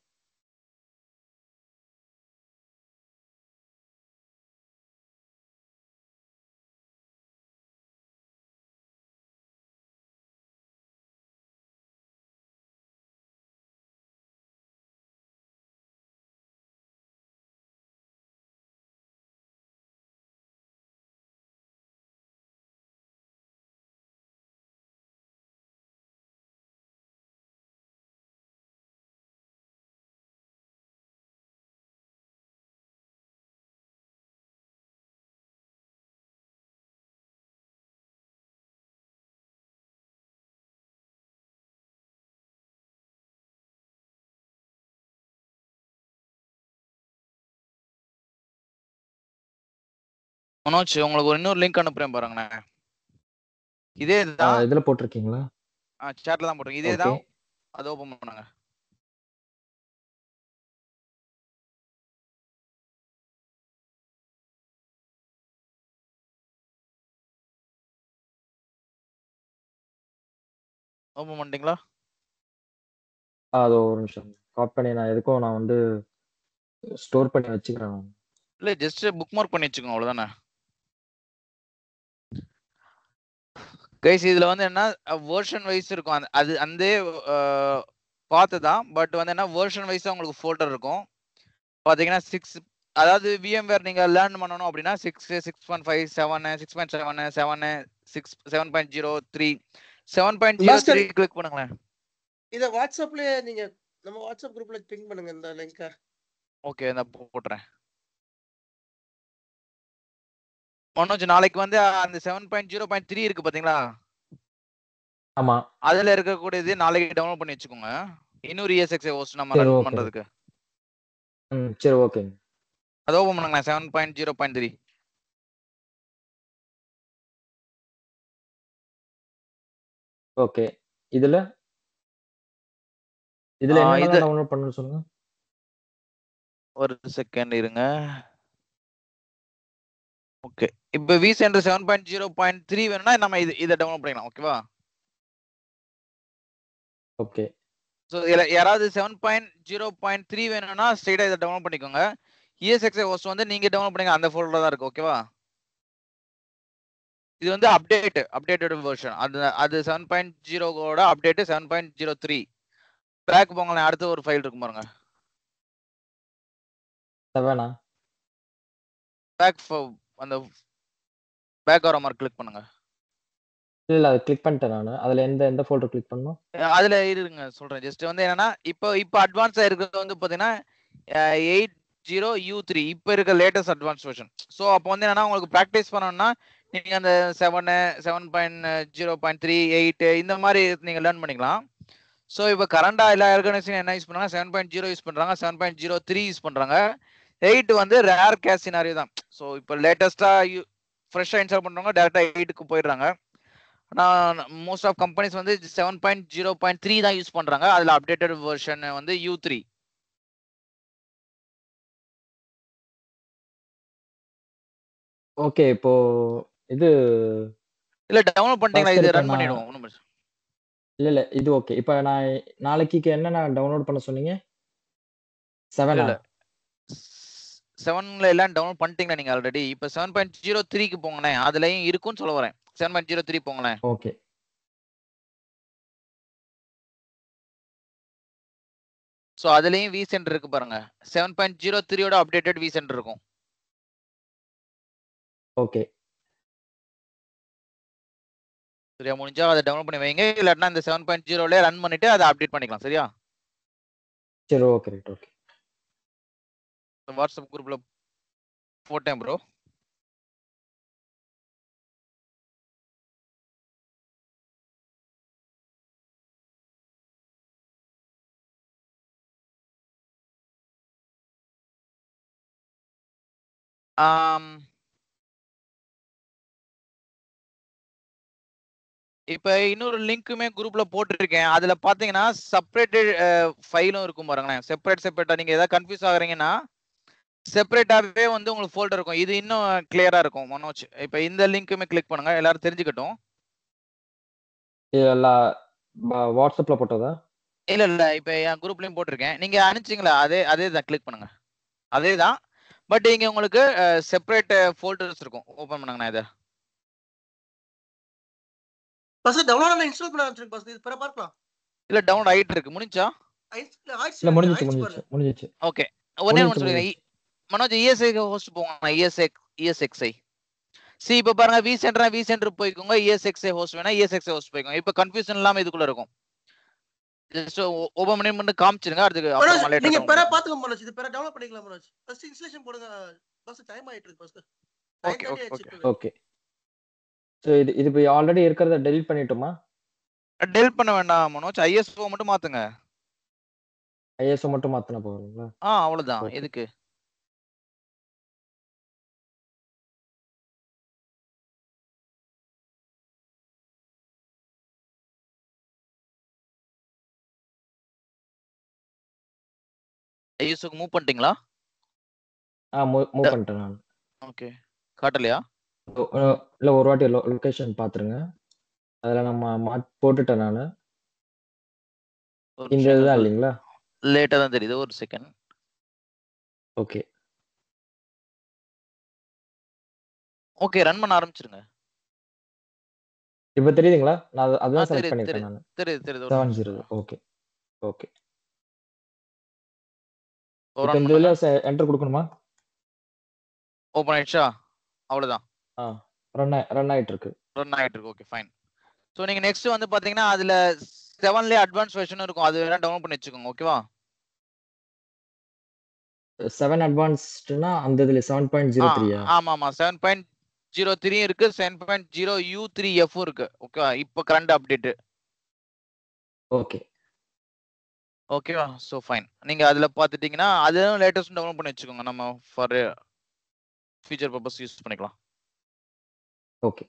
B: மனோஜ் உங்களுக்கு ஒரு இன்னொரு லிங்க் அனுப்புறேன் பாருங்கண்ணே இதே
C: ஆ,
B: தான்
C: இதுல போட்டிருக்கீங்களா
B: சாட்ல தான் போட்டுருங்க இதே
C: ஓகே
B: தான் அதை ஓப்பன் பண்ணுங்க ஓப்பன் பண்ணிட்டீங்களா
C: அது ஒரு நிமிஷம் காப்பி பண்ணி நான் எதுக்கும் நான் வந்து ஸ்டோர் பண்ணி வச்சுக்கிறேன் நான்.
B: இல்ல ஜஸ்ட் புக் மார்க் பண்ணி வச்சுக்கோங்க அவ்வளவுதானே கைஸ் இதுல வந்து என்ன வேர்ஷன் வைஸ் இருக்கும் அந்த- அது அந்த பார்த்து தான் பட் வந்து என்ன வேர்ஷன் வைஸா உங்களுக்கு ஃபோல்டர் இருக்கும் பாத்தீங்கன்னா சிக்ஸ் அதாவது விஎம்வேர் நீங்க லேர்ன் பண்ணணும் அப்படின்னா six six point five seven six point seven seven six seven point zero three seven point zero
A: Master-
B: three click பண்ணுங்களேன்
A: இத வாட்ஸ்அப்லயே நீங்க நம்ம வாட்ஸ்அப் குரூப்ல பிங் பண்ணுங்க இந்த லிங்க
B: ஓகே நான் போட்டுறேன் மனோஜ் நாளைக்கு வந்து அந்த seven point zero point three இருக்கு பாத்தீங்களா
C: ஆமா
B: அதுல இருக்கக்கூடியது நாளைக்கு டவுன்லோட் பண்ணி வச்சுக்கோங்க இன்னொரு இஎஸ்எக்ஸ் ஹோஸ்ட் நம்ம
C: சரி,
B: ரன்
C: okay.
B: பண்றதுக்கு
C: ம் சரி ஓகேங்க
B: அதை ஓப்பன் பண்ணுங்களேன் seven point zero point three
C: okay இதுல இதுல
B: ஆ,
C: என்ன
B: இது-
C: டவுன்லோட் பண்ணணும்னு சொல்லுங்க
B: ஒரு செகண்ட் இருங்க ஓகே இப்போ V center seven point zero point three வேணும்னா நம்ம இது இதை டவுன்லோட் பண்ணிக்கலாம் ஓகேவா
C: ஓகே
B: ஸோ யாராவது seven point zero point three வேணும்னா ஸ்ட்ரெயிட்டாக இதை டவுன்லோட் பண்ணிக்கோங்க இஎஸ்எக்ஸ்ஐ ஹோஸ்ட் வந்து நீங்க டவுன்லோட் பண்ணீங்க அந்த ஃபோல்டர் தான் இருக்கு ஓகேவா இது வந்து அப்டேட் அப்டேட்டட் வெர்ஷன் அது அது செவன் பாயிண்ட் ஜீரோவோட update seven point zero three back போங்களேன் அடுத்து ஒரு ஃபைல் இருக்கும் பாருங்க
C: செவனா
B: பேக் அந்த பேக் வர மாதிரி கிளிக் பண்ணுங்க
C: இல்ல அது கிளிக் பண்ணிட்டேன் நான் அதுல எந்த எந்த ஃபோல்டர் கிளிக் பண்ணணும்
B: அஹ் அதுல இருங்க சொல்றேன் ஜஸ்ட் வந்து என்னன்னா இப்போ இப்போ அட்வான்ஸா இருக்கிறது வந்து பாத்தீங்கன்னா எயிட் ஜீரோ யூ த்ரீ இப்போ இருக்க லேட்டஸ்ட் அட்வான்ஸ் வெர்ஷன் ஸோ அப்போ வந்து என்னன்னா உங்களுக்கு ப்ராக்டிஸ் பண்ணணும்னா நீங்க அந்த seven seven point zero point three eight இந்த மாதிரி நீங்க லேர்ன் பண்ணிக்கலாம் ஸோ இப்போ கரண்டா எல்லா ஆர்கனைசேஷன் என்ன யூஸ் பண்றாங்க செவன் பாயிண்ட் ஜீரோ யூஸ் பண்றாங்க seven point zero three use பண்றாங்க எயிட் வந்து ரேர் கேஸ் சினாரியோ தான் ஸோ இப்போ லேட்டஸ்டா யூ ஃப்ரெஷ்ஷாக இன்ஸ்டால் பண்றவங்க டேரெக்டாக எயிட்டுக்கு போயிடுறாங்க ஆனால் மோஸ்ட் ஆஃப் கம்பெனிஸ் வந்து seven point zero point three தான் யூஸ் பண்றாங்க அதுல அப்டேட்டட் வெர்ஷன் வந்து யூ த்ரீ
C: ஓகே இப்போ இது
B: இல்ல டவுன்லோட் பண்ணிட்டீங்களா
C: First
B: இது
C: இப்ப
B: ரன்
C: நான்-
B: பண்ணிடுவோம் ஒன்றும் பிரச்சனை
C: இல்ல இல்ல இது ஓகே இப்போ நான் நாளைக்கு என்ன நான் டவுன்லோட் பண்ண சொன்னீங்க செவனா
B: இல்ல. செவன்ல எல்லாம் டவுன்லோட் பண்ணிட்டீங்களா நீங்க ஆல்ரெடி இப்போ செவன் பாயிண்ட் ஜீரோ த்ரீக்கு போங்களேன் அதுலயும் இருக்கும்னு சொல்ல வரேன் செவன் பாயிண்ட் ஜீரோ த்ரீ போங்களேன்
C: ஓகே
B: ஸோ அதுலயும் வி சென்டர் இருக்கு பாருங்க செவன் பாயிண்ட் ஜீரோ த்ரீயோட அப்டேட்டட் வி சென்டர் இருக்கும்
C: ஓகே
B: சரியா முடிஞ்சா அதை டவுன்லோட் பண்ணி வைங்க இல்லாட்டினா இந்த செவன் பாயிண்ட் ஜீரோல ரன் பண்ணிட்டு அதை அப்டேட் பண்ணிக்கலாம் சரியா
C: சரி ஓகே ரைட் ஓகே
B: வாட்ஸ்அப் குரூப்ல போட்டேன் ப்ரோ ஆம் இப்ப இன்னொரு லிங்க்குமே குரூப்ல போட்டிருக்கேன் அதுல பாத்தீங்கன்னா செப்பரேட்டட் ஃபைலும் இருக்கும் பாருங்களேன் செப்பரேட் செப்பரேட்டா நீங்க ஏதாவது கன்ஃபியூஸ் ஆகுறீங்கன்னா செப்பரேட்டாவே வந்து உங்களுக்கு ஃபோல்டர் இருக்கும் இது இன்னும் கிளியரா இருக்கும் மனோஜ் இப்ப இந்த லிங்க்குமே கிளிக் பண்ணுங்க எல்லாரும் தெரிஞ்சுக்கட்டும்
C: இதெல்லாம் வாட்ஸ்அப்ல போட்டதா
B: இல்ல இல்ல இப்ப என் குரூப்லயும் போட்டிருக்கேன் நீங்க அனுப்பிச்சிங்களா அதே அதே தான் கிளிக் பண்ணுங்க அதே தான் பட் இங்க உங்களுக்கு செப்பரேட் ஃபோல்டர்ஸ் இருக்கும் ஓபன் பண்ணுங்கண்ணா இதை
A: பஸ் டவுன்லோட் இன்ஸ்டால் பண்ண ஆரம்பிச்சிருக்கு பஸ் இது பிற பார்க்கலாம்
B: இல்ல டவுன்லோட் ஆயிட்டு இருக்கு முடிஞ்சா
A: ஆயிடுச்சு, ஆயிடுச்சு,
C: இல்ல முடிஞ்சிச்சு
A: ஆயிடுச்சு
C: முடிஞ்சிச்சு முடிஞ்சிச்சு
B: ஓகே ஒன்னே ஒன்று
C: முடிஞ்சிச்சு,
B: சொல்லுங்க மனோஜ் இஎஸ்ஐ ஹோஸ்ட் போங்க இஎஸ்எக் இஎஸ்எக்ஸ்ஐ சி இப்போ பாருங்க வி சென்டர் வி சென்டர் போய்க்கோங்க இஎஸ்எக்ஸ்ஐ ஹோஸ்ட் வேணா இஎஸ்எக்ஸ்ஐ ஹோஸ்ட் போய்க்கோங்க இப்போ கன்ஃபியூஷன் இல்லாம இதுக்குள்ள இருக்கும் ஜஸ்ட் ஓபன் பண்ணி மட்டும் காமிச்சிருங்க அதுக்கு
A: மனோஜ்
B: அப்புறமா
A: நீங்க பெற
B: லேட்டர்
A: பாத்துக்க மனோஜ் இது பெற டவுன்லோட் பண்ணிக்கலாம் மனோஜ் ஃபர்ஸ்ட் இன்ஸ்டாலேஷன் போடுங்க பஸ் டைம் ஆயிட்டு இருக்கு பஸ்
B: Okay, okay, okay.
C: Okay so இது இது இப்போ ஆல்ரெடி இருக்கிறத டெலிட் பண்ணிட்டோமா
B: டெல் பண்ண வேண்டாம் மனோஜ் ஐஎஸ்ஓ மட்டும் மாத்துங்க
C: ஐஎஸ்ஓ மட்டும் மாத்தினா போதுங்களா
B: ஆ அவ்வளவுதான்
C: Okay.
B: எதுக்கு ஐஎஸ்ஓக்கு மூவ் பண்ணிட்டீங்களா
C: ஆ மூவ் மூவ் பண்ணிட்டேன் நான்
B: ஓகே காட்டலையா
C: இல்லை ஒரு வாட்டி லொக்கேஷன் பார்த்துருங்க அதில் நம்ம மா போட்டுட்டேன் நான் இந்த இதுதான் இல்லைங்களா
B: லேட்டா தான் தெரியுது ஒரு செகண்ட்
C: ஓகே
B: ஓகே ரன் பண்ண ஆரம்பிச்சிருங்க
C: இப்போ தெரியுதுங்களா நான் அது-
B: ஆ,
C: அதுதான் செலக்ட்
B: தெரியுது,
C: பண்ணியிருக்கேன் நான்
B: தெரியுது தெரியுது ஒரு
C: செவன்
B: நிமிஷம்
C: ஜீரோ
B: இருங்க.
C: ஓகே ஓகே
B: ஒரு
C: இப்போ
B: run
C: இந்த
B: பண்ணுங்க.
C: இதில் என்டர் கொடுக்கணுமா
B: ஓபன் ஆயிடுச்சா அவ்வளவுதான்
C: ஆ ரன் ரன் ஆயிட்டு இருக்கு
B: ரன் ஆயிட்டு இருக்கு ஓகே ஃபைன் ஸோ நீங்க நெக்ஸ்ட் வந்து பாத்தீங்கன்னா அதுல செவன்லேயே அட்வான்ஸ் வெர்ஷன் இருக்கும் அது வேணா டவுன்லோட் பண்ணி வச்சுக்கோங்க ஓகேவா
C: செவன் அட்வான்ஸ்டுனா அந்த இதில் செவன் பாயிண்ட் ஜீரோ த்ரீயா
B: ஆமா ஆமா செவன் பாயிண்ட் ஜீரோ த்ரீ இருக்கு seven point zero U three F இருக்கு ஓகேவா இப்போ கரண்ட் அப்டேட்
C: ஓகே
B: ஓகேவா ஸோ ஃபைன் நீங்க அதுல பாத்துட்டீங்கன்னா அதுவும் லேட்டஸ்ட் டவுன்லோட் பண்ணி வச்சுக்கோங்க நம்ம ஃபார் ஃபியூச்சர் பர்பஸ் யூஸ் பண்ணிக்கலாம்
C: ஓகே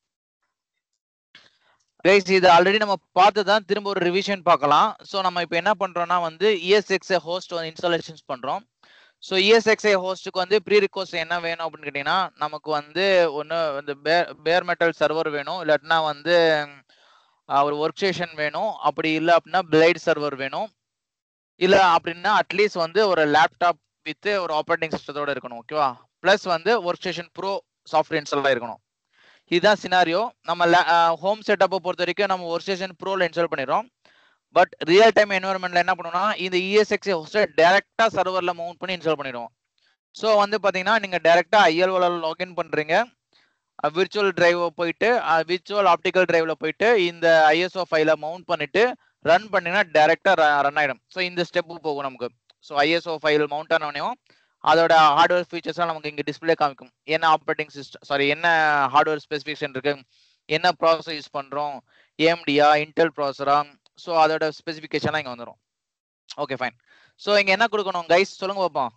B: கைஸ் இது ஆல்ரெடி நம்ம பார்த்து தான் திரும்ப ஒரு ரிவிஷன் பார்க்கலாம் ஸோ நம்ம இப்போ என்ன பண்றோம்னா வந்து இஎஸ்எக்ஸ்ஐ ஹோஸ்ட் வந்து இன்ஸ்டாலேஷன்ஸ் பண்றோம் ஸோ இஎஸ்எக்ஸ்ஐ ஹோஸ்ட்டுக்கு வந்து ப்ரீ ரிக்வஸ்ட் என்ன வேணும் அப்படின்னு கேட்டிங்கன்னா நமக்கு வந்து ஒன்று இந்த பேர் பேர் மெட்டல் சர்வர் வேணும் இல்லாட்டினா வந்து ஆஹ் ஒரு ஒர்க் ஸ்டேஷன் வேணும் அப்படி இல்லை அப்படின்னா பிளைட் சர்வர் வேணும் இல்ல அப்படின்னா அட்லீஸ்ட் வந்து ஒரு லேப்டாப் வித் ஒரு ஆப்ரேட்டிங் சிஸ்டத்தோட இருக்கணும் ஓகேவா ப்ளஸ் வந்து work station pro software install இருக்கணும் இதுதான் சினாரியோ நம்ம ஹோம் செட்டப்பை பொறுத்த வரைக்கும் நம்ம ஒர்க் ஸ்டேஷன் ப்ரோல இன்ஸ்டால் பண்ணிடுறோம் பட் ரியல் டைம் என்வரன்மெண்ட்ல என்ன பண்ணுவோம்னா இந்த இஎஸ்எக்ஸி ஹோஸ்டை டேரக்டா சர்வர்ல மவுண்ட் பண்ணி இன்ஸ்டால் பண்ணிடுவோம் ஸோ வந்து பாத்தீங்கன்னா நீங்க டேரக்டா ஐஎல்ஓல லாகின் பண்றீங்க விர்ச்சுவல் டிரைவ் போயிட்டு விர்ச்சுவல் ஆப்டிக்கல் டிரைவ்ல போயிட்டு இந்த ஐஎஸ்ஓ ஃபைலை மவுண்ட் பண்ணிட்டு ரன் பண்ணீங்கன்னா டேரக்டா ரன் ஆயிடும் ஸோ இந்த ஸ்டெப்பு போகும் நமக்கு ஸோ ஐஎஸ்ஓ ஃபைல் மவுண்ட் ஆனோடனையும் அதோட ஹார்ட்வேர் ஃபீச்சர்ஸ்லாம் நமக்கு இங்க டிஸ்பிளே காமிக்கும் என்ன ஆப்ரேட்டிங் சிஸ்டம் சாரி என்ன ஹார்ட்வேர் ஸ்பெசிஃபிகேஷன் இருக்கு என்ன ப்ராசஸர் யூஸ் பண்றோம் ஏஎம்டியா இன்டெல் ப்ராசரா ஸோ அதோட ஸ்பெசிஃபிகேஷன்லாம் இங்க வந்துடும் ஓகே ஃபைன் ஸோ இங்க என்ன கொடுக்கணும் கைஸ் சொல்லுங்க பார்ப்போம்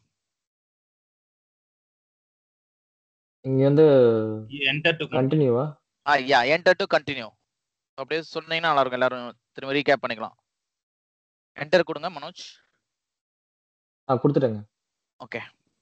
C: இங்க வந்து
D: என்டர் டு
C: கண்டினியூவா
B: ஆ யா என்டர் டு கண்டினியூ அப்படியே சொன்னீங்கன்னா நல்லா இருக்கும் எல்லாரும் திரும்ப ரீகேப் பண்ணிக்கலாம் என்டர் கொடுங்க மனோஜ்
C: ஆ கொடுத்துட்டேங்க
B: ஓகே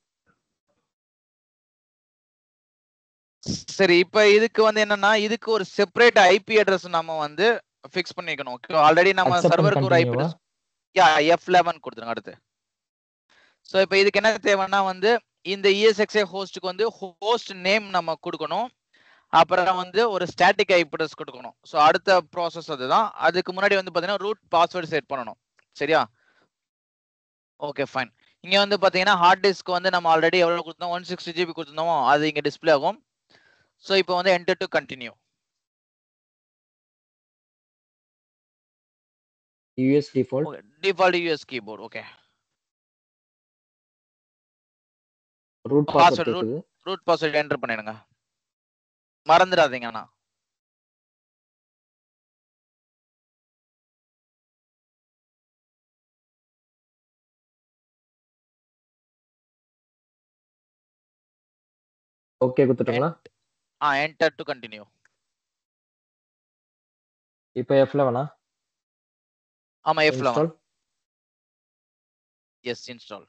B: சரி இப்போ இதுக்கு வந்து என்னன்னா இதுக்கு ஒரு செப்பரேட் ஐபி அட்ரஸ் நம்ம வந்து ஃபிக்ஸ் பண்ணிக்கணும் ஓகே ஆல்ரெடி நம்ம
C: Accept and
B: சர்வருக்கு ஒரு ஐபி
C: continue-வா?
B: அட்ரஸ் யா எஃப் லெவன் கொடுத்துருங்க அடுத்து ஸோ இப்போ இதுக்கு என்ன தேவைன்னா வந்து இந்த இஎஸ்எக்ஸ்ஏ ஹோஸ்ட்டுக்கு வந்து ஹோஸ்ட் நேம் நம்ம கொடுக்கணும் அப்புறம் வந்து ஒரு ஸ்டாட்டிக் ஐபி அட்ரஸ் கொடுக்கணும் ஸோ அடுத்த ப்ராசஸ் அதுதான் அதுக்கு முன்னாடி வந்து பார்த்தீங்கன்னா ரூட் பாஸ்வேர்டு செட் பண்ணணும் சரியா ஓகே ஃபைன் இங்க வந்து பாத்தீங்கன்னா ஹார்ட் டிஸ்க் வந்து நம்ம ஆல்ரெடி எவ்வளவு கொடுத்தோம் ஒன் சிக்ஸ்டி ஜிபி கொடுத்துருந்தோமோ அது இங்க டிஸ்ப்ளே ஆகும் ஸோ இப்போ வந்து enter to continue
C: US default
B: okay default US keyboard okay
C: root
B: Password,
C: password
B: root.
C: கேக்குது
B: ரூட் பாஸ்வேர்ட் என்டர் பண்ணிடுங்க மறந்துடாதீங்க அண்ணா
C: ஓகே கொடுத்துட்டுங்களா
B: ஆ என்டர் டு கண்டினியூ
C: இப்போ எஃப் லெவனா
B: ஆமா F eleven
C: install
B: yes install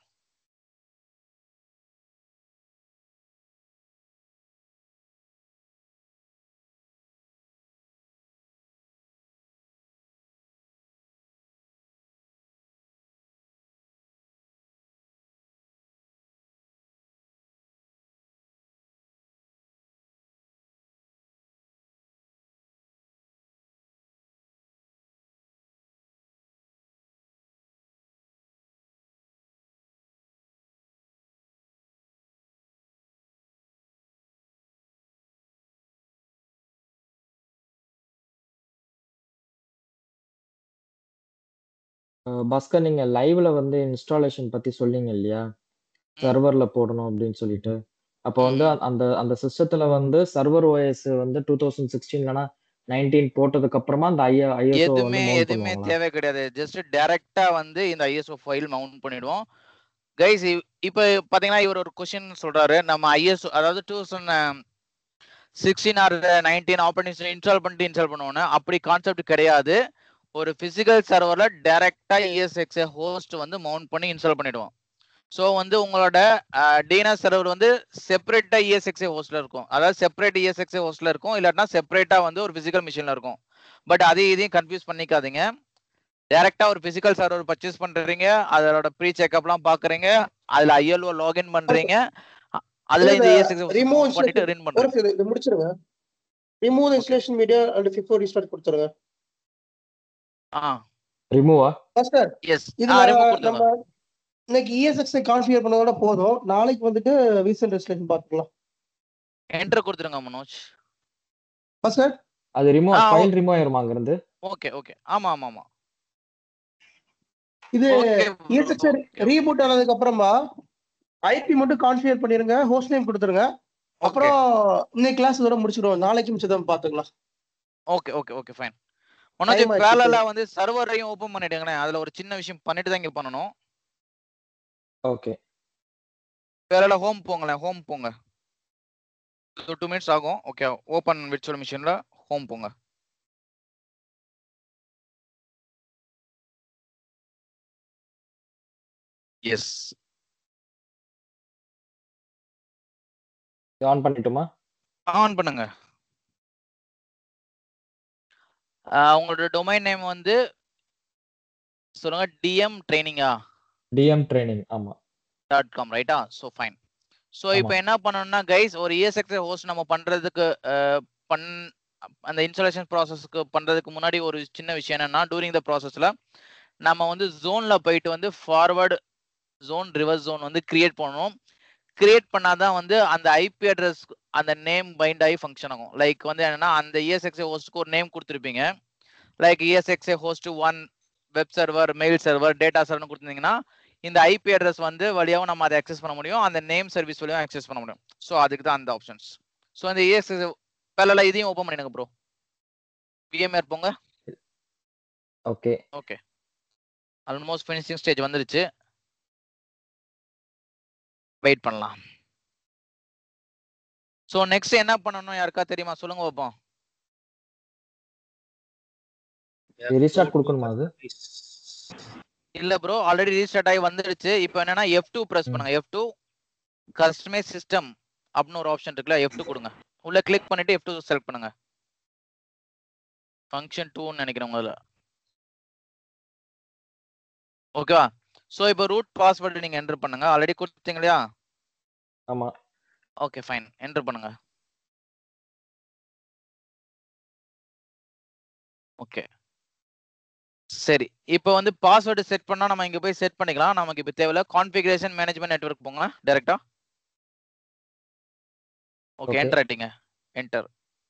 C: Bhaskar நீங்க லைவ்ல வந்து இன்ஸ்டாலேஷன் பத்தி சொன்னீங்க இல்லையா சர்வர்ல போடணும் அப்படின்னு சொல்லிட்டு அப்போ வந்து
B: ம்.
C: அந்த அந்த சிஸ்டத்துல வந்து சர்வர் ஓஎஸ் வந்து டூ தௌசண்ட் சிக்ஸ்டீன்லனா நைன்டீன் போட்டதுக்கு அப்புறமா அந்த ஐ ஐஎஸ்ஓ வந்து
B: எதுவுமே
C: மவுண்ட்
B: எதுவுமே
C: பண்ணுவாங்களா
B: தேவை கிடையாது ஜஸ்ட் டைரக்டா வந்து இந்த ஐஎஸ்ஓ ஃபைல் மவுண்ட் பண்ணிடுவோம் கைஸ் இப்போ பாத்தீங்கன்னா இவர் ஒரு கொஸ்டின் சொல்றாரு நம்ம ஐஎஸ்ஓ அதாவது two thousand sixteen or nineteen operating install பண்ணிட்டு இன்ஸ்டால் பண்ணுவோன்னு அப்படி கான்செப்ட் கிடையாது ஒரு பிசிக்கல் சர்வர்ல டைரக்டா இஎஸ்எக்ஸ் ஹோஸ்ட் வந்து மவுண்ட் பண்ணி இன்ஸ்டால் பண்ணிடுவோம் ஸோ வந்து உங்களோட டிஎன்எஸ் சர்வர் வந்து செப்பரேட்டா இஎஸ்எக்ஸ்ஏ ஹோஸ்ட்ல இருக்கும் அதாவது செப்பரேட் இஎஸ்எக்ஸ்ஏ ஹோஸ்ட்ல இருக்கும் இல்லாட்டினா செப்பரேட்டா வந்து ஒரு பிசிக்கல் மிஷின்ல இருக்கும் பட் அதையும் இதையும் கன்ஃபியூஸ் பண்ணிக்காதீங்க டைரக்டா ஒரு பிசிக்கல் சர்வர் பர்ச்சேஸ் பண்றீங்க அதோட ப்ரீ செக்அப்லாம் பாக்குறீங்க அதுல ஐஎல்ஓ லாகின் பண்றீங்க அ- அதுல இந்த இஎஸ்எக்ஸ்
A: remove
B: பண்ணிட்டு ரன்
A: ஒரு
B: பண்றீங்க
A: நிமிஷம் இது முடிச்சிருங்க remove installation media and before restart கொடுத்துருங்க
B: ஆ
C: ரிமூவா
A: சார்
B: எஸ்
A: இதுல
B: ஆ ரிமூவ்
A: நம்ம
B: கொடுத்துருங்க
A: இன்னைக்கு இஎஸ்எக்ஸ் கான்ஃபிகர் பண்ணதோட போதும் நாளைக்கு வந்துட்டு ரீசெண்ட் இன்ஸ்டலேஷன் பார்த்துக்கலாம்
B: என்டர் கொடுத்துருங்க மனோஜ்
A: சார்
C: அது ரிமூவ்
B: ஆ,
C: ஃபைல் ரிமூவ் ஆயிருமா அங்கிருந்து
B: ஓகே ஓகே ஆமா ஆமா ஆமா
A: இது
B: ஓகே
A: இஎஸ்எக்ஸ் ரீபூட் ஆனதுக்கு அப்புறமா ஐபி மட்டும் கான்ஃபிகர் பண்ணிருங்க ஹோஸ்ட் நேம் கொடுத்துருங்க அப்புறம் இன்னைக்கு கிளாஸ் இதோட முடிச்சிடுவோம் நாளைக்கு மிச்சம் பார்த்துக்கலாம்
B: okay okay okay fine Manoj
A: Time ஆயிடுச்சு.
B: பேரலா வந்து சர்வரையும் ஓபன் பண்ணிடுங்களேன் அதுல ஒரு சின்ன விஷயம் பண்ணிட்டு தான் இங்க பண்ணணும்
C: ஓகே
B: பேரலா ஹோம் போங்களேன் ஹோம் போங்க டூ மினிட்ஸ் ஆகும் ஓகே ஓபன் விர்ச்சுவல் மிஷின்ல ஹோம் போங்க எஸ்
C: ஆன் பண்ணிட்டுமா
B: ஆன் பண்ணுங்க ஆஹ் உங்களோட டொமைன் நேம் வந்து சொல்லுங்க டிஎம் ட்ரைனிங்கா
C: டிஎம் ட்ரைனிங் ஆமா
B: டாட் காம் ரைட்டா ஸோ ஃபைன் ஸோ இப்போ
C: ஆமா.
B: என்ன பண்ணணும்னா கைஸ் ஒரு இஎஸ்எக்ஸ் ஹோஸ்ட் நம்ம பண்றதுக்கு அஹ், பண் அந்த இன்ஸ்டாலேஷன் ப்ராசஸ்க்கு பண்றதுக்கு முன்னாடி ஒரு சின்ன விஷயம் என்னன்னா டூரிங் த ப்ராசஸ்ல நம்ம வந்து ஜோன்ல போயிட்டு வந்து ஃபார்வர்டு ஜோன் ரிவர்ஸ் ஜோன் வந்து கிரியேட் பண்ணணும் கிரியேட் பண்ணாதான் வந்து அந்த ஐபி அட்ரஸ் அந்த நேம் பைண்ட் ஆகி ஃபங்க்ஷன் ஆகும் லைக் வந்து என்னன்னா அந்த இஎஸ்எக்ஸ்ஏ ஹோஸ்ட்க்கு ஒரு நேம் கொடுத்துருப்பீங்க like ESXi host one web server mail server data சர்வர்னு கொடுத்துருந்தீங்கன்னா இந்த ஐபி அட்ரஸ் வந்து வழியாகவும் நம்ம அதை அக்சஸ் பண்ண முடியும் அந்த நேம் சர்வீஸ் வழியாகவும் அக்சஸ் பண்ண முடியும் ஸோ அதுக்கு தான் அந்த ஆப்ஷன்ஸ் ஸோ அந்த இஎஸ்எஸ் பேலல இதையும் ஓப்பன் பண்ணிடுங்க ப்ரோ விஎம்ஆர் போங்க
C: okay
B: okay almost finishing stage வந்துருச்சு வெயிட் பண்ணலாம் ஸோ நெக்ஸ்ட் என்ன பண்ணணும் யாருக்கா தெரியுமா சொல்லுங்க பார்ப்போம்
C: ரீஸ்டார்ட் கொடுக்கணுமா அது
B: இல்ல ப்ரோ ஆல்ரெடி ரீஸ்டார்ட் ஆகி வந்துடுச்சு இப்போ என்னன்னா எஃப் டூ ப்ரெஸ்
C: ம்.
B: பண்ணுங்க எஃப் டூ கஸ்டமைஸ் சிஸ்டம் அப்படின்னு ஒரு ஆப்ஷன் இருக்குல்ல எஃப் டூ கொடுங்க உள்ள கிளிக் பண்ணிட்டு எஃப் டூ செலக்ட் பண்ணுங்க ஃபங்க்ஷன் டூன்னு நினைக்கிறேன் உங்கள ஓகேவா ஸோ இப்போ ரூட் பாஸ்வேர்டு நீங்க என்டர் பண்ணுங்க ஆல்ரெடி கொடுத்தீங்க இல்லையா
C: ஆமா
B: ஓகே ஃபைன் என்டர் பண்ணுங்க ஓகே சரி இப்போ வந்து பாஸ்வேர்டு செட் பண்ணா நம்ம இங்க போய் செட் பண்ணிக்கலாம் நமக்கு இப்போ தேவையில்ல கான்ஃபிகரேஷன் மேனேஜ்மெண்ட் நெட்வொர்க் போங்க டைரக்டா ஓகே
C: Okay.
B: என்டர் ஆயிட்டீங்க என்டர்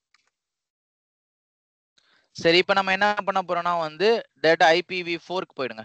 B: சரி இப்போ நம்ம என்ன பண்ண போறோம்னா வந்து டேட்டா ஐபிவி ஃபோருக்கு போயிடுங்க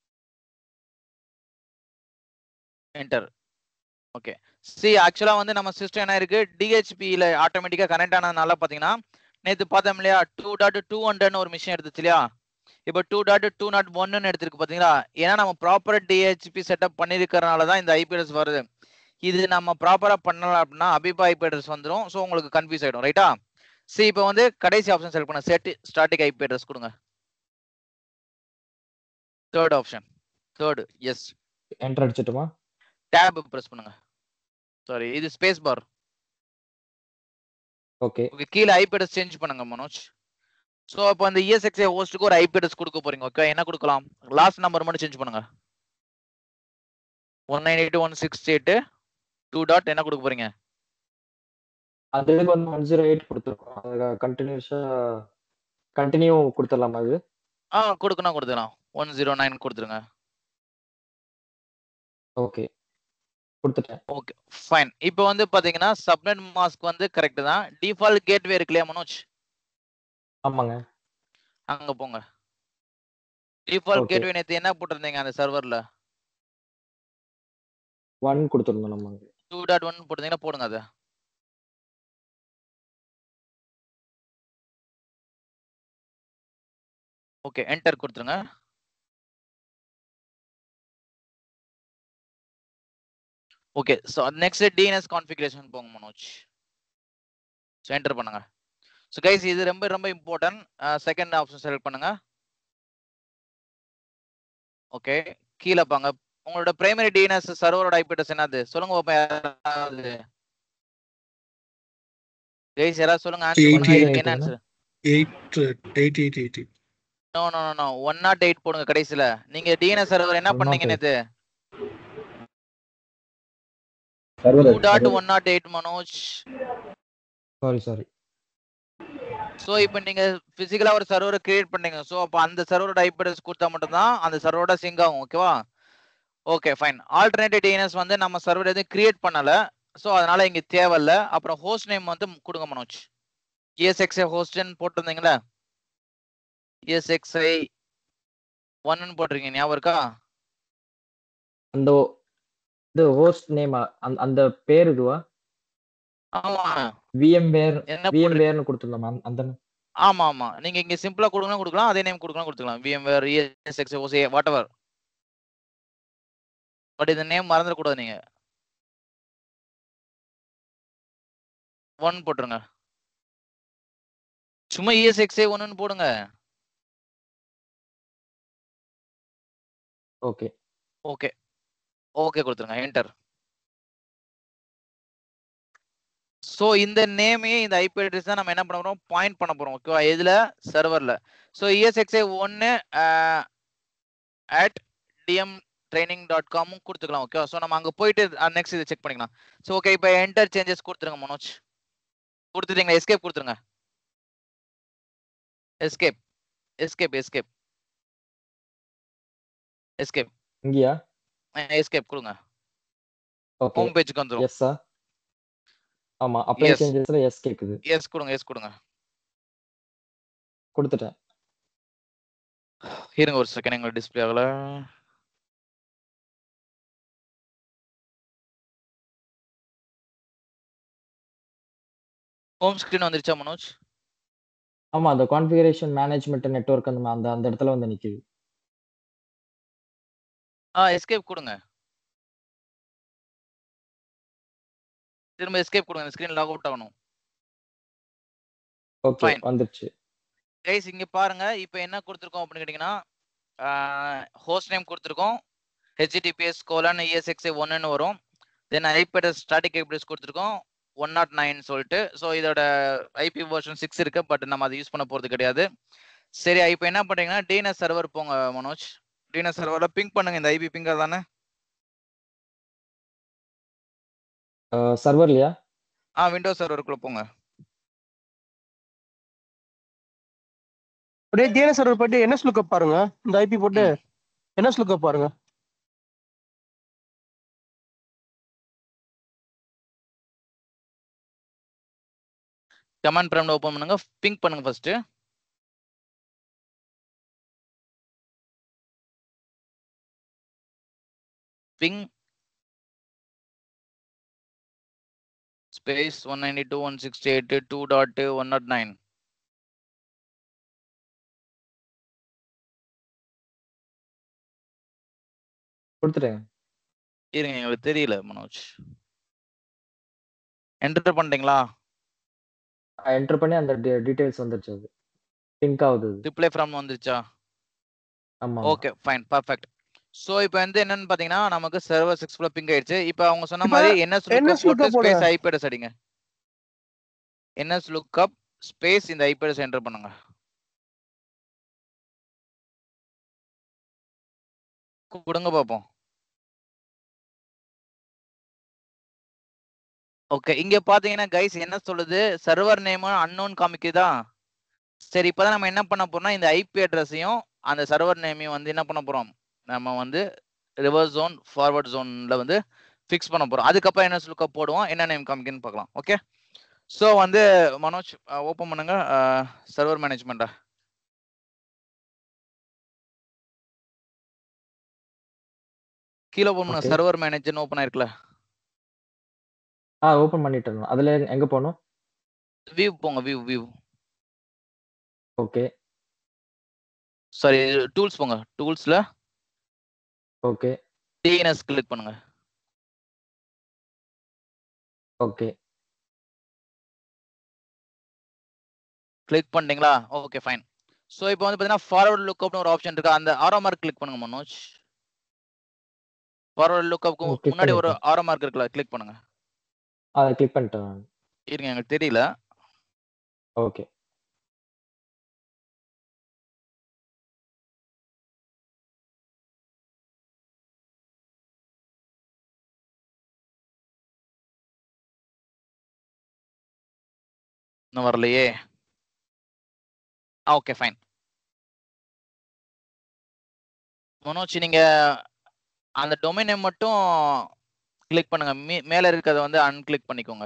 B: என்டர் ஓகே சி ஆக்சுவலா வந்து நம்ம சிஸ்டம் என்ன இருக்கு டிஹெச்பியில் ஆட்டோமேட்டிக்கா கனெக்ட் ஆனதுனால பாத்தீங்கன்னா நேத்து பார்த்தோம் இல்லையா டூ டாட் டூ ஹண்ட்ரட்னு ஒரு மிஷின் எடுத்துச்சு இல்லையா இப்போ டூ டாட் டூ நாட் ஒன்னு எடுத்திருக்கு பாத்தீங்களா ஏன்னா நம்ம ப்ராப்பர் டிஹெச்பி செட்டப் பண்ணிருக்கறனால தான் இந்த ஐபி அட்ரஸ் வருது இது நம்ம ப்ராப்பரா பண்ணல அப்படின்னா அபிபா ஐபி அட்ரஸ் வந்துடும் ஸோ உங்களுக்கு கன்ஃபியூஸ் ஆயிடும் ரைட்டா சரி இப்போ வந்து கடைசி ஆப்ஷன் செலக்ட் பண்ண செட் ஸ்டாட்டிக் ஐபி அட்ரஸ் கொடுங்க third option third yes
C: enter அடிச்சிட்டுமா
B: டேப் ப்ரெஸ் பண்ணுங்க சாரி இது ஸ்பேஸ் பார்
C: ஓகே
B: ஓகே கீழே ஐபி அட்ரஸ் சேஞ்ச் பண்ணுங்க மனோஜ் ஸோ அப்போ அந்த இஎஸ்எக்ஸ்ஏ ஹோஸ்ட்டுக்கு ஒரு ஐபி அட்ரஸ் கொடுக்க போறீங்க ஓகே என்ன கொடுக்கலாம் லாஸ்ட் நம்பர் மட்டும் சேஞ்ச் பண்ணுங்க one nine eight one six eight two dot என்ன கொடுக்க போறீங்க
C: அதுக்கு வந்து ஒன் ஜீரோ எயிட் கொடுத்துருக்கோம் அது கண்டினியூஸா கண்டினியூ கொடுத்துடலாமா அது
B: ஆ கொடுக்கணும் கொடுத்துக்கலாம் ஒன் ஜீரோ நைன் கொடுத்துருங்க
C: ஓகே கொடுத்துட்டேன்
B: ஓகே ஃபைன் இப்போ வந்து பாத்தீங்கன்னா சப்நெட் மாஸ்க் வந்து கரெக்ட் தான் டிஃபால்ட் கேட்வே இருக்கு இல்லையா மனோஜ்
C: ஆமாங்க
B: அங்க போங்க டிஃபால்ட்
C: Okay.
B: கேட்வே நேத்து என்ன போட்டிருந்தீங்க அந்த சர்வர்ல
C: ஒன் கொடுத்துருந்தோம் நம்ம
B: டூ டாட் ஒன் போட்டிருந்தீங்கன்னா போடுங்க அதை ஓகே என்டர் கொடுத்துருங்க okay so next DNS configuration போங்க மனோஜ் ஸோ என்டர் பண்ணுங்க ஸோ கைஸ் இது ரொம்ப ரொம்ப இம்பார்ட்டன்ட் செகண்ட் ஆப்ஷன் செலக்ட் பண்ணுங்க ஓகே கீழே பாங்க உங்களோட பிரைமரி டிஎன்எஸ் சர்வரோட ஐபி அட்ரஸ் என்னது சொல்லுங்க பாப்போம் யாராவது கைஸ் யாராவது சொல்லுங்க ஆன்சர்
E: Eight
B: பண்ணுங்க
C: eight
B: இதுக்கு என்ன
C: eight
B: answer
E: eight eight eight eight
B: no no no no one nought eight போடுங்க கடைசியில நீங்க டிஎன்எஸ் சர்வர் என்ன
C: 108.
B: பண்ணீங்க நேத்து
G: server
B: two dot one nought eight Manoj
C: sorry sorry
B: so இப்போ நீங்க பிசிக்கலா ஒரு சர்வரை கிரியேட் பண்ணீங்க சோ அப்ப அந்த சர்வரோட ஐபி அட்ரஸ் கொடுத்தா மட்டும் தான் அந்த சர்வரோட சிங்க் ஆகும் ஓகேவா ஓகே ஃபைன் ஆல்டர்னேட்டிவ் டிஎன்எஸ் வந்து நம்ம சர்வர் எதுவும் கிரியேட் பண்ணல சோ அதனால இங்க தேவையில்ல அப்புறம் ஹோஸ்ட் நேம் வந்து கொடுங்க மனோஜ் இஎஸ்எக்ஸ்ஐ ஹோஸ்ட்னு போட்டிருந்தீங்களா இஎஸ்எக்ஸ்ஐ ஒன்னு போட்டிருக்கீங்க ஞாபகம் இருக்கா
C: அந்த ஓ- இது ஹோஸ்ட் நேம் அந்த பேர் இதுவா
B: ஆமா
C: விஎம் வேர்
B: என்ன
C: விஎம்
B: போட்டிருக்கீங்க
C: வேர்னு கொடுத்துருந்தோம் அந்த
B: ஆமா ஆமா நீங்க இங்க சிம்பிளா கொடுக்கணும் கொடுக்கலாம் அதே நேம் கொடுக்கலாம் கொடுத்துக்கலாம் VMware ESX OC whatever but இந்த நேம் மறந்துடக்கூடாது நீங்க ஒன் போட்டுருங்க சும்மா இஎஸ்எக்ஸே ஒன்னு போடுங்க
C: ஓகே
B: ஓகே ஓகே கொடுத்துருங்க என்டர் ஸோ இந்த நேமே இந்த ஐபி அட்ரஸ் தான் நம்ம என்ன பண்ண போறோம் பாயிண்ட் பண்ண போறோம் ஓகேவா எதுல சர்வர்ல ஸோ இஎஸ்எக்ஸ்ஐ ஒன்னு அட் டிஎம் ட்ரைனிங் டாட் காமும் கொடுத்துக்கலாம் ஓகேவா ஸோ நம்ம அங்கே போயிட்டு நெக்ஸ்ட் இதை செக் பண்ணிக்கலாம் ஸோ ஓகே இப்போ என்டர் சேஞ்சஸ் கொடுத்துருங்க மனோஜ் கொடுத்துட்டீங்களா எஸ்கேப் கொடுத்துருங்க எஸ்கேப் எஸ்கேப் எஸ்கேப் எஸ்கேப்
C: இங்கயா
B: எஸ்கேப் கொடுங்க
C: ஓகே
B: ஹோம் பேஜுக்கு வந்துரும்
C: எஸ் சார் ஆமா அப்ளை
B: Yes.
C: சேஞ்சஸ்ல எஸ் கேக்குது
B: எஸ் கொடுங்க எஸ் கொடுங்க
C: கொடுத்துட்டேன்
B: இருங்க ஒரு செகண்ட் எங்க டிஸ்பிளே ஆகல ஹோம் ஸ்கிரீன் வந்துருச்சா மனோஜ்
C: ஆமா அந்த கான்ஃபிகரேஷன் மேனேஜ்மெண்ட் நெட்வொர்க் அந்த அந்த அந்த இடத்துல வந்து நிக்குது
B: ஆ எஸ்கேப் கொடுங்க திரும்ப எஸ்கேப் கொடுங்க இந்த ஸ்கிரீன் லாக் அவுட் ஆகணும்
C: ஓகே
B: Fine.
C: வந்துருச்சு
B: கைஸ் இங்க பாருங்க இப்போ என்ன கொடுத்துருக்கோம் அப்படின்னு கேட்டிங்கன்னா ஹோஸ்ட் நேம் கொடுத்துருக்கோம் ஹெச்டிபிஎஸ் கோலன் இஎஸ்எக்ஸ்ஐ ஒன்னு வரும் தென் ஐபேட் ஸ்டாட்டிக் ஐபிஎஸ் கொடுத்துருக்கோம் ஒன் நாட் நைன் சொல்லிட்டு ஸோ இதோட ஐபி வெர்ஷன் சிக்ஸ் இருக்கு பட் நம்ம அதை யூஸ் பண்ண போறது கிடையாது சரி இப்போ என்ன பண்றீங்கன்னா டிஎன்எஸ் சர்வர் போங்க மனோஜ் டிஎன்எஸ் சர்வரில் பிங்க் பண்ணுங்க இந்த ஐபி பிங்கர் தானே
C: சர்வர்லையா
B: ஆ விண்டோஸ் சர்வருக்குள்ள போங்க
A: அப்படியே டிஎன்எஸ் சர்வர் போயிட்டு என்எஸ் லுக்கப் பாருங்க இந்த ஐபி போட்டு என்எஸ் லுக்கப் பாருங்க
B: கமாண்ட் ப்ராம்ப்ட் ஓப்பன் பண்ணுங்க பிங்க் பண்ணுங்க first ping space one ninety two one sixty eight two dot one nought nine
C: கொடுத்துட்டேன்
B: இருங்க எங்களுக்கு தெரியல மனோஜ் என்டர் பண்ணிட்டீங்களா
C: என்டர் பண்ணி அந்த டீடைல்ஸ் வந்துருச்சு அது பிங்க் ஆகுது அது.
B: ரிப்ளை ஃப்ரம் வந்துருச்சா
C: ஆமா
B: ஓகே ஃபைன் பர்ஃபெக்ட் சோ இப்போ வந்து என்னன்னு பாத்தீங்கன்னா நமக்கு சர்வர் சக்சஸ்ஃபுல்லா பிங் ஆயிடுச்சு இப்போ அவங்க சொன்ன
A: இப்ப
B: மாதிரி என்ன
A: NS
B: லுக்கப் போட்டு
A: lookup ஓட-
B: ஸ்பேஸ் ஐபேடஸ் அடிங்க என்எஸ் லுக்கப் ஸ்பேஸ் இந்த ஐபேடஸ் என்டர் பண்ணுங்க கொடுங்க பாப்போம் ஓகே இங்க பாத்தீங்கன்னா கைஸ் என்ன சொல்லுது சர்வர் நேம் அன்னோன் காமிக்குதா சரி இப்பதான் நம்ம என்ன பண்ண போறோம்னா இந்த ஐபி அட்ரஸையும் அந்த சர்வர் நேமையும் வந்து என்ன பண்ண போறோம் நம்ம வந்து ரிவர்ஸ் ஜோன் ஃபார்வர்ட் ஜோன்ல வந்து ஃபிக்ஸ் பண்ண போறோம் அதுக்கப்புறம் என்ன லுக்கப் போடுவோம் என்ன நேம் காமிக்குன்னு பார்க்கலாம் ஓகே ஸோ வந்து மனோஜ் ஓப்பன் பண்ணுங்க சர்வர் மேனேஜ்மெண்ட்டா கீழே ஓப்பன் பண்ணுங்க
C: Okay.
B: சர்வர் மேனேஜர்னு ஓப்பன் ஆயிருக்குல்ல
C: ஆ ஓபன் பண்ணிட்டேன் அதுல எங்க போகணும்
B: வியூ போங்க view view
C: okay
B: sorry tools போங்க டூல்ஸ்ல
C: ஓகே
B: டிஎன்எஸ் கிளிக் பண்ணுங்க
C: ஓகே
B: கிளிக் பண்ணிட்டீங்களா ஓகே ஃபைன் ஸோ இப்போ வந்து பார்த்தீங்கன்னா ஃபார்வர்ட் லுக்கப்னு ஒரு ஆப்ஷன் இருக்கு அந்த ஆரோ மார்க் கிளிக் பண்ணுங்க மனோஜ் ஃபார்வர்ட் லுக்கப்க்கு
C: ம், click
B: முன்னாடி ஒரு
C: பண்ணிட்டேன்.
B: ஆரோ மார்க் இருக்குல்ல கிளிக் பண்ணுங்க
C: அதை கிளிக் பண்ணிட்டேன் நான்.
B: இருங்க எனக்கு தெரியல
C: ஓகே
B: இன்னும் வரலையே ஓகே ஃபைன் மனோஜ் நீங்க அந்த டொமைனை மட்டும் கிளிக் பண்ணுங்க மீ- மேல இருக்கிறத வந்து அன்கிளிக் பண்ணிக்கோங்க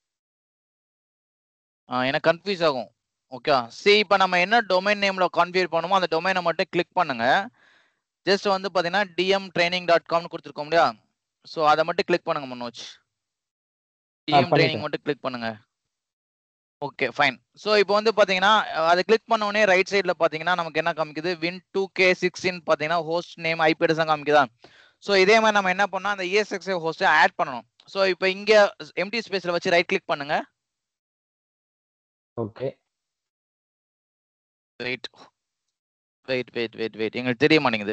B: ஆ, எனக்கு கன்ஃபியூஸ் ஆகும் ஓகே சரி இப்போ நம்ம என்ன டொமைன் நேம்ல கான்ஃபிகர் பண்ணுமோ அந்த டொமைனை மட்டும் கிளிக் பண்ணுங்க ஜஸ்ட் வந்து பாத்தீங்கன்னா டிஎம் ட்ரைனிங் டாட் காம்னு கொடுத்துருக்கோம் இல்லையா ஸோ அதை மட்டும் கிளிக் பண்ணுங்க மனோஜ் டிஎம் ட்ரைனிங்
C: பண்ணிட்டேன்.
B: மட்டும் கிளிக் பண்ணுங்க ஓகே ஃபைன் ஸோ இப்போ வந்து பாத்தீங்கன்னா அஹ், அதை கிளிக் பண்ண உடனே ரைட் சைடுல பாத்தீங்கன்னா நமக்கு என்ன காமிக்குது வின் டூ கே சிக்ஸ்டின் பாத்தீங்கன்னா ஹோஸ்ட் நேம் ஐபிஎஸ் தான் காமிக்குதா ஸோ இதே மாதிரி நம்ம என்ன பண்ணோம் அந்த இஎஸ்எக்ஸ்ஐ ஹோஸ்ட்டை ஆட் பண்ணணும் ஸோ இப்போ இங்க எம்டி ஸ்பேஸ்ல வச்சு ரைட் கிளிக் பண்ணுங்க
C: okay
B: wait wait wait wait wait எங்களுக்கு தெரிய மாட்டேங்குது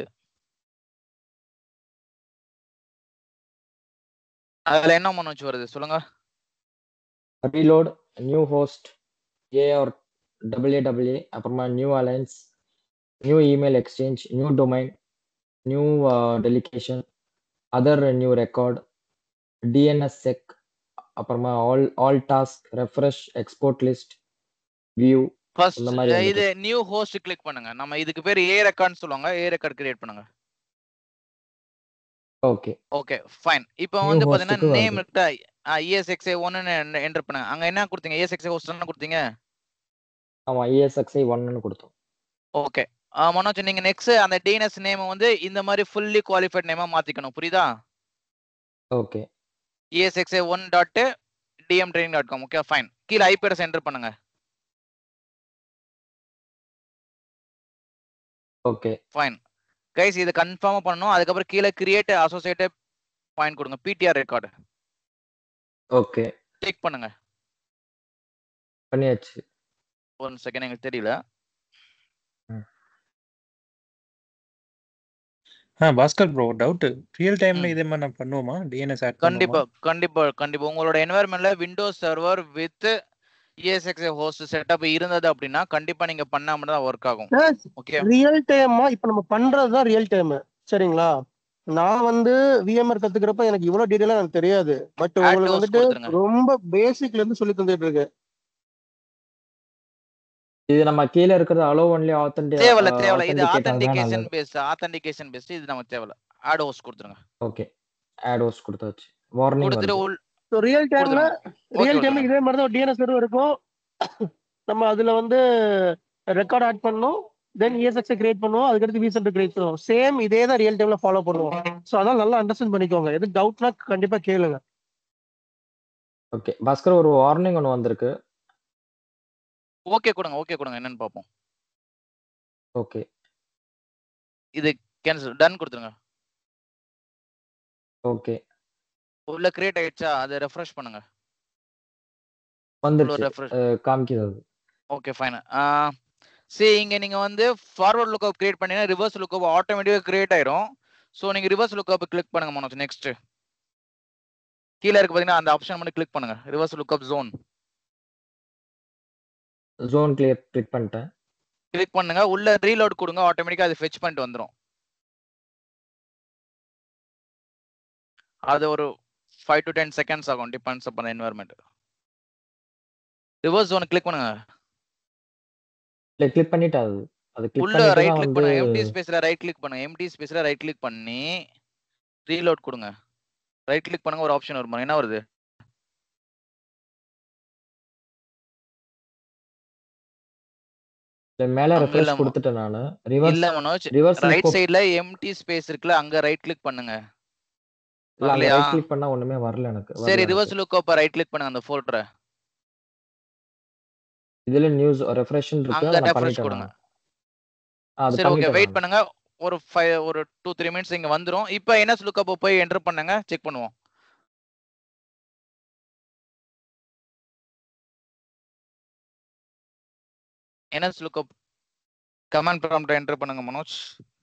B: அதுல என்ன மனோஜ் வருது சொல்லுங்க
C: reload new host A or WW அப்புறமா new alias new email exchange new domain new delegation other new record DNS sec அப்புறமா all all task refresh export list view
B: first
C: இந்த மாதிரி வந்துட்டு
B: இது நியூ ஹோஸ்ட் கிளிக் பண்ணுங்க நம்ம இதுக்கு பேர் ஏ ரெக்கார்ட்னு சொல்லுவாங்க ஏ ரெக்கார்ட் கிரியேட் பண்ணுங்க
C: ஓகே
B: ஓகே ஃபைன் இப்போ
C: நியூ
B: வந்து
C: ஹோஸ்டுக்கு
B: பாத்தீங்கன்னா நேம்
C: வருது
B: இருக்கா இஎஸ்எக்ஸ்ஏ ஒன்னு என்டர் பண்ணுங்க அங்க என்ன கொடுத்தீங்க இஎஸ்எக்ஸ்ஏ ஹோஸ்ட் என்ன கொடுத்தீங்க
C: ஆமா இஎஸ்எக்ஸ்ஐ ஒன்னு கொடுத்தோம்
B: ஓகே மனோஜ் நீங்க நெக்ஸ்ட் அந்த டிஎன்எஸ் நேம் வந்து இந்த மாதிரி ஃபுல்லி குவாலிஃபைட் நேமா மாத்திக்கணும் புரியுதா
C: okay
B: ESXi one dot DM training dot com okay fine கீழே ஐபி அட்ரஸ் என்டர் பண்ணுங்க
C: ஓகே
B: ஃபைன் கைஸ் இது கன்ஃபார்மா பண்ணணும் அதுக்கப்புறம் கீழே கிரியேட் அசோசியேட்டட் பாயிண்ட் கொடுங்க பிடிஆர் ரெக்கார்டு
C: ஓகே
B: கிளிக் பண்ணுங்க
C: பண்ணியாச்சு
B: ஒன் செகண்ட் எனக்கு தெரியல
H: ஆ பாஸ்கர் ப்ரோ டவுட் ரியல் டைம்ல
B: ம்.
H: இதே மாதிரி நான் பண்ணுவோமா டிஎன்எஸ் ஆட்
B: கண்டிப்பா கண்டிப்பா கண்டிப்பா உங்களோட என்வாயர்மெண்ட்ல Windows server with ESX host setup இருந்தது அப்படின்னா கண்டிப்பா நீங்க பண்ணாம தான் ஒர்க் ஆகும் ஓகே
A: ரியல் டைமா இப்ப நம்ம பண்றதுதான் ரியல் டைம் சரிங்களா நான் வந்து விஎம்ஆர் கத்துக்கிறப்ப எனக்கு இவ்வளவு டீடைலா எனக்கு தெரியாது பட்
B: Add
A: உங்களுக்கு
B: host
A: வந்துட்டு
B: கொடுத்துருங்க.
A: ரொம்ப பேசிக்ல இருந்து சொல்லி தந்துட்டு இருக்கு
C: இது நம்ம கீழ இருக்கிறது அலோ ஒன்லி ஆத்தென்டி
B: தேவையில்ல தேவையில்ல இது
C: ஆத்தென்டிகேட் ஆகுதா
B: ஆத்தென்டிகேஷன்
C: நல்லது
B: பேஸ்ட் ஆத்தென்டிகேஷன் பேஸ்ட் இது நமக்கு தேவையில்ல ஆட் ஹோஸ்ட் கொடுத்துருங்க
C: ஓகே ஆட் ஹோஸ்ட் கொடுத்தாச்சு வார்னிங்
B: கொடுத்துட்டு
C: வருது
B: உள்
A: ஸோ ரியல் டைம்ல
B: கொடுத்துருங்க ஓகே
A: ரியல் டைம்ல
B: கொடுத்துருங்க
A: இதே மாதிரி தான் டிஎன்எஸ் சர்வர் இருக்கும் நம்ம அதுல வந்து ரெக்கார்ட் ஆட் பண்ணணும் தென் இஎஸ்எக்ஸ் கிரியேட் பண்ணுவோம் அதுக்கடுத்து விசென்ட் கிரியேட் பண்ணுவோம் சேம் இதே தான் ரியல் டைம்ல ஃபாலோ பண்ணுவோம் ஸோ அதனால நல்லா அண்டர்ஸ்டாண்ட் பண்ணிக்கோங்க எது டவுட்னா கண்டிப்பா கேளுங்க
C: ஓகே பாஸ்கர் ஒரு வார்னிங் ஒன்று வந்திருக்கு
B: ஓகே கொடுங்க ஓகே கொடுங்க என்னன்னு பார்ப்போம்
C: ஓகே
B: இது கேன்சல் டன் கொடுத்துருங்க
C: ஓகே
B: உள்ள கிரியேட் ஆயிடுச்சா அதை ரெஃப்ரெஷ் பண்ணுங்க உள்ள
C: வந்துருச்சு
B: ரெஃப்ரெஷ்
C: அஹ் காமிக்குது அது
B: ஓகே ஃபைன் சரி இங்க நீங்க வந்து ஃபார்வர்ட் லுக்அப் கிரியேட் பண்ணீங்கன்னா ரிவர்ஸ் லுக்அப் ஆட்டோமேட்டிக்கா கிரியேட் ஆயிரும் ஸோ நீங்க ரிவர்ஸ் லுக்அப் கிளிக் பண்ணுங்க மனோஜ் நெக்ஸ்ட் கீழே இருக்கு பாத்தீங்கன்னா அந்த ஆப்ஷன் மட்டும் கிளிக் பண்ணுங்க reverse lookup zone
C: zone clear click பண்ணிட்டேன்
B: கிளிக் பண்ணுங்க உள்ள ரீலோட் கொடுங்க ஆட்டோமேட்டிக்கா அது ஃபெச் பண்ணிட்டு வந்துரும் அது ஒரு ஃபைவ் டு டென் செகண்ட்ஸ் ஆகும் depends upon environment reverse zone click பண்ணுங்க
C: இல்லை கிளிக் பண்ணிட்டா அது அது கிளிக்
B: உள்ள
C: பண்ணிட்டு
B: ரைட்
C: தான்
B: கிளிக்
C: வந்து
B: பண்ணுங்க எம்டி ஸ்பேஸ்ல ரைட் கிளிக் பண்ணுங்க எம்டி ஸ்பேஸ்ல ரைட் கிளிக் பண்ணி ரீலோட் கொடுங்க ரைட் கிளிக் பண்ணுங்க ஒரு ஆப்ஷன் வரும் என்ன வருது
C: இல்ல, மேல
B: அங்க
C: ரெஃப்ரெஷ்
B: இல்ல ம-
C: கொடுத்துட்டேன் நானு ரிவர்ஸ்
B: இல்ல மனோஜ்
C: ரிவர்ஸ்
B: ரைட் சைடுல எம்டி ஸ்பேஸ் இருக்குல்ல அங்க ரைட் கிளிக் பண்ணுங்க
C: இல்ல அங்க
B: வரலையா
C: ரைட் கிளிக் பண்ணா ஒண்ணுமே வரல எனக்கு
B: சரி
C: வரல
B: ரிவர்ஸ்
C: எனக்கு
B: லுக் அப்ப ரைட் கிளிக் பண்ணுங்க அந்த ஃபோல்டரை
C: இதுல நியூஸ் ரெஃப்ரெஷ் இருக்கு
B: அங்க
C: அதை நான்
B: ரெஃப்ரெஷ்
C: பண்ணிட்டேன்
B: கொடுங்க
C: நான் ஆ, அது
B: சரி ஓகே
C: பண்ணிட்டேன்
B: வெயிட்
C: நான்
B: பண்ணுங்க ஒரு ஃபைவ் ஒரு டூ த்ரீ மினிட்ஸ் இங்க வந்துரும் இப்போ என்எஸ் லுக் அப்போ போய் என்டர் பண்ணுங்க செக் பண்ணுவோம் NS look up command prompt enter பண்ணுங்க மனோஜ்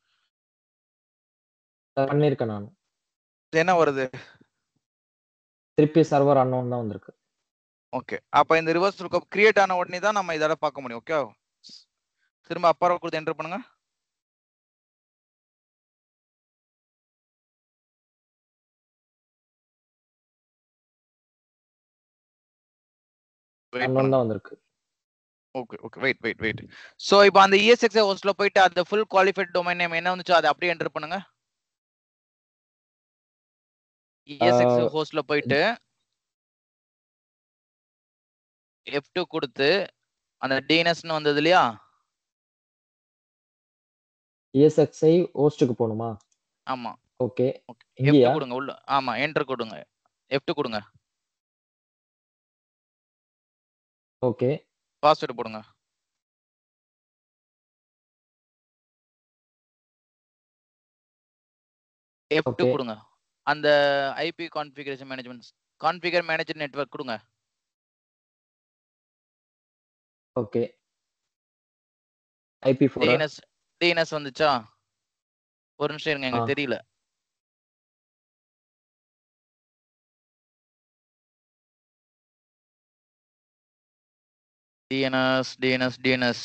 C: பண்ணிருக்கேன் நான்
B: இது என்ன வருது
C: திருப்பி சர்வர் அன்னோன் தான் வந்திருக்கு
B: ஓகே அப்ப இந்த ரிவர்ஸ் லுக் அப் கிரியேட் ஆன உடனே தான் நம்ம இதால பார்க்க முடியும் ஓகே திரும்ப அப்பாரோ கொடுத்து என்டர் பண்ணுங்க வெயிட்
C: அன்னோன்
B: பண்ணுங்க
C: தான் வந்திருக்கு
B: okay okay wait wait wait so இப்போ அந்த இஎஸ்எக்ஸ் ஹோஸ்ட்ல போயிட்டு அந்த ஃபுல் குவாலிஃபைட் டொமைன் நேம் என்ன வந்துச்சோ அதை அப்படியே என்டர் பண்ணுங்க இஎஸ்எக்ஸ்
C: ஆஹ்
B: ஹோஸ்ட்ல போயிட்டு எஃப் டூ கொடுத்து அந்த டிஎன்எஸ்னு வந்தது இல்லையா
C: ESXi ஹோஸ்டுக்கு போகணுமா
B: ஆமா
C: ஓகே
B: ஓகே எஃப்
C: இங்கேயா
B: கொடுங்க உள்ள ஆமா என்டர் கொடுங்க எஃப் டூ கொடுங்க
C: ஓகே
B: பாஸ்வேர்டு போடுங்க எஃப் டூ
C: ஓகே
B: கொடுங்க அந்த IP configuration management configure manager network கொடுங்க
C: okay IP four
B: DNS DNS வந்துச்சா ஒரு நிமிஷம் இருங்க
C: ஆ
B: எனக்கு தெரியல டிஎன்எஸ் டிஎன்எஸ் டிஎன்எஸ்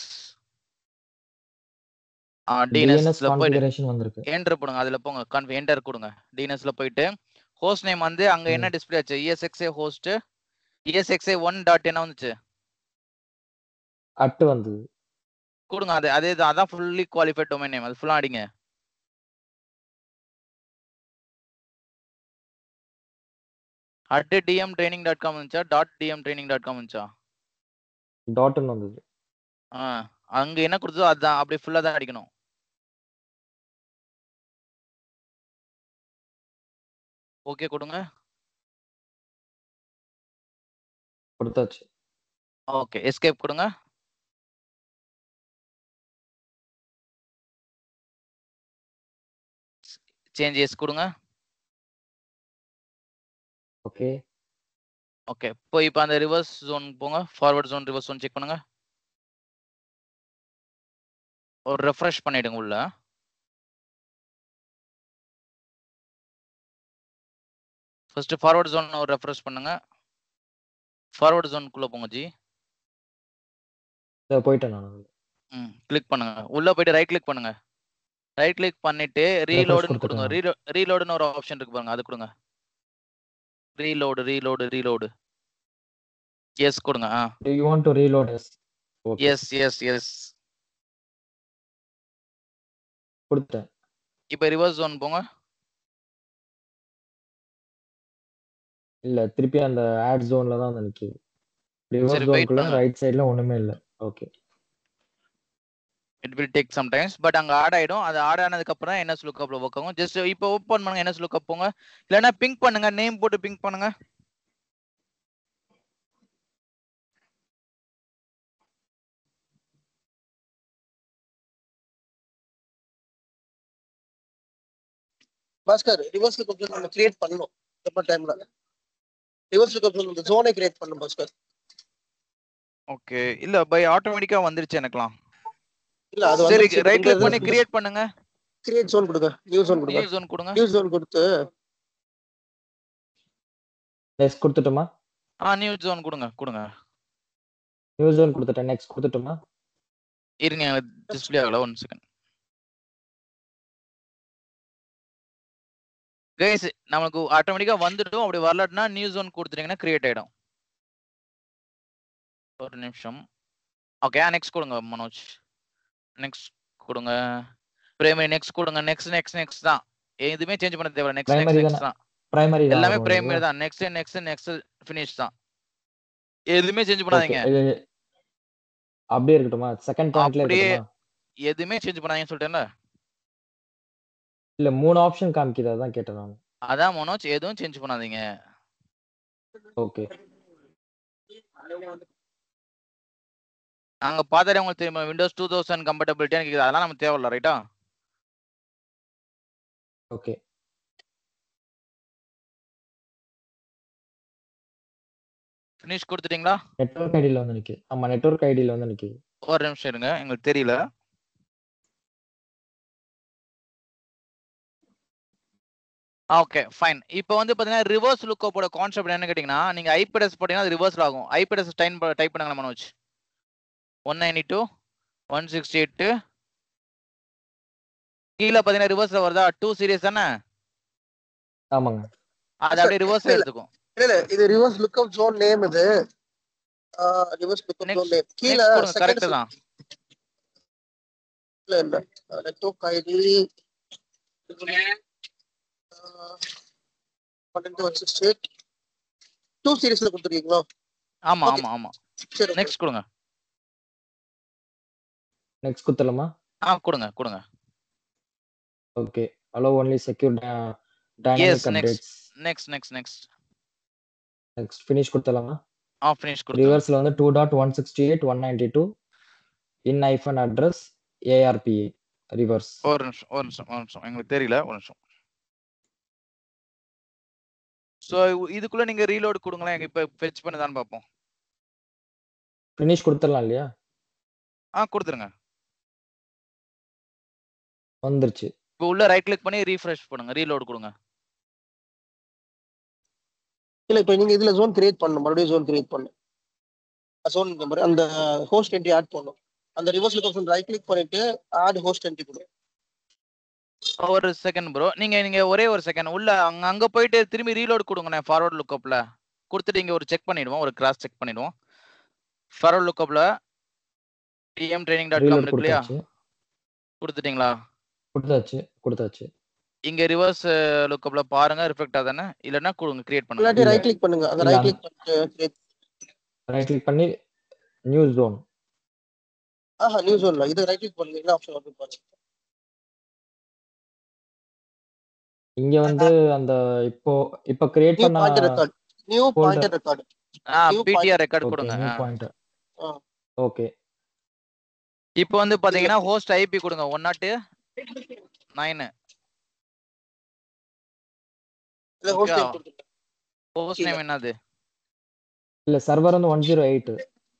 B: ஆ
C: டிஎன்எஸ்
B: டிஎன்எஸ்ல போயிட்டு
C: கான்ஃபிகரேஷன் வந்திருக்கு
B: என்டர் போடுங்க அதுல போங்க கான்ஃபி என்டர் கொடுங்க டிஎன்எஸ்ல போயிட்டு ஹோஸ்ட் நேம் வந்து அங்க என்ன
C: ம்.
B: டிஸ்ப்ளே ஆச்சு ESXi host ESXi one dot என்ன வந்துச்சு
C: அட்டு வந்தது
B: கொடுங்க அது அதே தான் அதான் ஃபுல்லி குவாலிஃபைட் டொமைன் நேம் அது ஃபுல்லா அடிங்க at DM training dot com வந்துச்சா dot DM training dot com வந்துச்சா
C: டாட்னு வந்தது
B: ஆ அங்க என்ன கொடுத்ததோ அதுதான் அப்படியே ஃபுல்லா தான் அடிக்கணும் ஓகே கொடுங்க
C: கொடுத்தாச்சு
B: ஓகே எஸ்கேப் கொடுங்க சேஞ்ச் எஸ் கொடுங்க
C: ஓகே
B: ஓகே இப்போ இப்போ அந்த ரிவர்ஸ் ஜோன் போங்க forward zone reverse zone check பண்ணுங்க ஒரு ரெஃப்ரெஷ் பண்ணிடுங்க உள்ள ஃபர்ஸ்ட் ஃபார்வர்ட் ஜோன் ஒரு ரெஃப்ரெஷ் பண்ணுங்க ஃபார்வர்ட் ஜோனுக்குள்ள போங்க ஜி
C: இதோ போயிட்டேன் நான் அதுல.
B: ம் கிளிக் பண்ணுங்க உள்ள போயிட்டு ரைட் கிளிக் பண்ணுங்க ரைட் கிளிக் பண்ணிட்டு ரீலோடுன்னு கொடுங்க
C: கொடுத்துட்டேன்.
B: ரீலோ ரீலோடுன்னு ஒரு ஆப்ஷன் இருக்கு பாருங்க அது கொடுங்க ரீலோடு ரீலோடு ரீலோடு எஸ் கொடுங்க ஆ
C: Do you want to reload this? Okay.
B: Yes yes yes
C: கொடுத்தேன்
B: இப்போ ரிவர்ஸ் ஜோன் போங்க
C: இல்ல திருப்பி அந்த ஆட் ஜோன்ல தான் வந்து நிக்குது ரிவர்ஸ்
B: சரி, wait
C: ஜோனுக்குள்ள
B: பண்ணுங்க.
C: ரைட் சைடுல ஒண்ணுமே இல்ல okay
B: it will take some times but அங்க ஆட் ஆயிடும் அது ஆட் ஆனதுக்கு அப்புறம் என்எஸ் லுக்கப்ல ஒர்க் ஆகும் ஜஸ்ட் இப்போ ஓப்பன் பண்ணுங்க என்எஸ் லுக்கப் போங்க இல்லைன்னா பிங்க் பண்ணுங்க நேம் போட்டு பிங்க் பண்ணுங்க
A: பாஸ்கர் ரிவர்ஸ் லுக்கப் ஜோன் நம்ம கிரியேட் பண்ணணும் ரொம்ப டைம்ல ரிவர்ஸ் லுக்கப் ஜோன் இந்த ஜோனை கிரியேட் பண்ணணும் பாஸ்கர்
B: ஓகே இல்ல பை ஆட்டோமேட்டிக்கா வந்துருச்சு எனக்குலாம்
A: இல்ல அது
B: சரி
A: வந்து
B: ரைட் கிளிக் பண்ணி கிரியேட் பண்ணுங்க
A: கிரியேட் ஜோன் கொடுங்க நியூ ஜோன் கொடுங்க
B: நியூ ஜோன் கொடுங்க
A: நியூ ஜோன் கொடுத்து
C: நெக்ஸ்ட் கொடுத்துட்டுமா
B: ஆ நியூ ஜோன் கொடுங்க கொடுங்க
C: நியூ ஜோன் கொடுத்துட்டேன் நெக்ஸ்ட் கொடுத்துட்டுமா
B: இருங்க டிஸ்ப்ளே ஆகல ஒன் செகண்ட் கைஸ் நமக்கு ஆட்டோமேட்டிக்கா வந்துடும் அப்படி வரலன்னா நியூ ஜோன் கொடுத்துட்டீங்கன்னா கிரியேட் ஆயிடும் ஒரு நிமிஷம் ஓகே நெக்ஸ்ட் கொடுங்க மனோஜ் நெக்ஸ்ட் கொடுங்க பிரைமரி நெக்ஸ்ட் கொடுங்க நெக்ஸ்ட் நெக்ஸ்ட் நெக்ஸ்ட் தான் எதுவுமே சேஞ்ச் பண்ண தேவையில்ல நெக்ஸ்ட்
C: Primary
B: நெக்ஸ்ட் நெக்ஸ்ட்
C: தானே?
B: தான்
C: பிரைமரி
B: எல்லாமே பிரைமரி தான் நெக்ஸ்ட் நெக்ஸ்ட் நெக்ஸ்ட் ஃபினிஷ் தான் எதுவுமே சேஞ்ச் பண்ணாதீங்க
C: அப்படியே இருக்கட்டுமா செகண்ட் பாயிண்ட்ல
B: அப்படியே-
C: இருக்கட்டுமா
B: எதுவுமே சேஞ்ச் பண்ணாதீங்கன்னு சொல்லிட்டேன்ல
C: இல்ல மூணு ஆப்ஷன் காமிக்குது அதான் கேட்டேன் நான்
B: அதான் மனோஜ் எதுவும் சேஞ்ச் பண்ணாதீங்க
C: ஓகே
B: நாங்க பார்த்தாலே உங்களுக்கு தெரியுமா விண்டோஸ் டூ தௌசண்ட் கம்பேட்டபிலிட்டி எனக்கு அதெல்லாம் நமக்கு தேவையில்ல ரைட்டா
C: ஓகே
B: ஃபினிஷ் கொடுத்துட்டீங்களா
C: நெட்வொர்க் ஐடியில வந்து நிக்குது ஆமா நெட்வொர்க் ஐடியில வந்து நிக்குது
B: ஒரு நிமிஷம் இருங்க எங்களுக்கு தெரியல ஓகே ஃபைன் இப்போ வந்து பார்த்தீங்கன்னா ரிவர்ஸ் லுக்கோட கான்செப்ட் என்ன கேட்டிங்கன்னா நீங்கள் ஐபிஎஸ் போட்டீங்கன்னா அது ரிவர்ஸில் ஆகும் ஐபிஎஸ் டைம் டைப் பண்ணுங்களா Manoj one ninety two one sixty எட்டு கீழே பார்த்தீங்கன்னா ரிவர்ஸில் வருதா டூ சீரியஸ் தானே
C: ஆமாங்க
B: அது அப்படியே ரிவர்ஸில்
A: இல்ல.
B: எடுத்துக்கும்
A: இல்ல இல்ல இது ரிவர்ஸ் லுக்கப் ஜோன் நேம் இது ரிவர்ஸ் லுக்கப் ஜோன் நேம் கீழ
B: நெக்ஸ்ட் கொடுங்க
A: செகண்ட்
B: கரெக்ட் தான்
A: இல்ல இல்ல நெட்வொர்க் ஐடி பன்னெண்டு ஒன் சிக்ஸ்டி எயிட் டூ சீரீஸ்ல கொடுத்துருக்கீங்களோ
B: ஆமா
A: Okay.
B: ஆமா ஆமா
A: சரி okay.
B: நெக்ஸ்ட் கொடுங்க
C: நெக்ஸ்ட் குத்தலாமா
B: ஆ கொடுங்க கொடுங்க
C: okay allow only secure
B: Yes,
C: dynamic
B: next.
C: Updates
B: next next next
C: next finish கொடுத்தலாமா
B: ஆ ஃபினிஷ் கொடுங்க
C: ரிவர்ஸ்ல வந்து two dot one sixty eight one ninety two இன் ஐஃபன் அட்ரஸ் ஏஆர்பிஏ ரிவர்ஸ்
B: ஒரு நிமிஷம் ஒரு நிமிஷம் ஒரு நிமிஷம் எங்களுக்கு தெரியல ஒரு நிமிஷம் ஸோ இதுக்குள்ள நீங்க ரீலோட் கொடுங்களேன் இப்போ ஃபெச் பண்ணுதான்னு பார்ப்போம்
C: ஃபினிஷ் கொடுத்துடலாம் இல்லையா
B: ஆ கொடுத்துருங்க
C: வந்துருச்சு
B: இப்போ உள்ள ரைட் கிளிக் பண்ணி ரீஃப்ரெஷ் பண்ணுங்க ரீலோட் கொடுங்க
A: இல்ல இப்ப நீங்க இதுல ஜோன் கிரியேட் பண்ணணும் மறுபடியும் ஜோன் கிரியேட் பண்ணணும் அசோன் நம்பர் அந்த ஹோஸ்ட் என்ட்ரி ஆட் பண்ணும் அந்த reverse look option right click பண்ணிட்டு ஆட் ஹோஸ்ட் என்ட்ரி கொடு
B: ஒரு செகண்ட் ப்ரோ நீங்க நீங்க ஒரே ஒரு செகண்ட் உள்ள அங்க அங்க போயிட்டு திரும்பி ரீலோட் கொடுங்கண்ணே ஃபார்வர்ட் லுக்கப்ல கொடுத்துட்டு இங்க ஒரு செக் பண்ணிடுவோம் ஒரு கிராஸ் செக் பண்ணிடுவோம் ஃபார்வர்ட் லுக்கப்ல DM training dot com
C: reload
B: இருக்கு இல்லையா
C: கொடுத்தாச்சு
B: கொடுத்துட்டீங்களா
C: கொடுத்தாச்சு கொடுத்தாச்சு
B: இங்க ரிவர்ஸ் லுக்கப்ல பாருங்க ரிஃப்ளெக்ட் ஆதானே இல்லைன்னா கொடுங்க கிரியேட் பண்ணுங்க
A: இல்லாட்டி
C: இல்ல.
A: ரைட் கிளிக் பண்ணுங்க அந்த
C: இல்ல,
A: ரைட்
C: அந்த-
A: கிளிக் பண்ணிட்டு create-
C: ரைட் கிளிக் பண்ணி நியூ ஜோன்
A: ஆஹா நியூஸ் ஒன்ல இது ரைட் கிளிக் பண்ணுங்க என்ன ஆப்ஷன் வருது பாருங்க
C: இங்க வந்து அந்த இப்போ இப்போ கிரியேட்
A: நியூ
C: பண்ண
A: pointer record new
C: folder.
A: Pointer record
B: ஆ
A: New
B: பிடிஆர் ரெக்கார்ட்
C: ஓகே
B: கொடுங்க
C: நியூ
B: ஆ.
C: பாயிண்ட்
A: ஆ.
C: ஓகே
B: இப்போ வந்து பாத்தீங்கன்னா ஹோஸ்ட் ஐபி கொடுங்க ஒன் நாட் நைனு
A: இல்ல ஹோஸ்ட்
B: Okay.
A: நேம் கொடுத்துருங்க
B: ஹோஸ்ட் நேம் என்னது
C: இல்ல சர்வர் வந்து ஒன் ஜீரோ எயிட்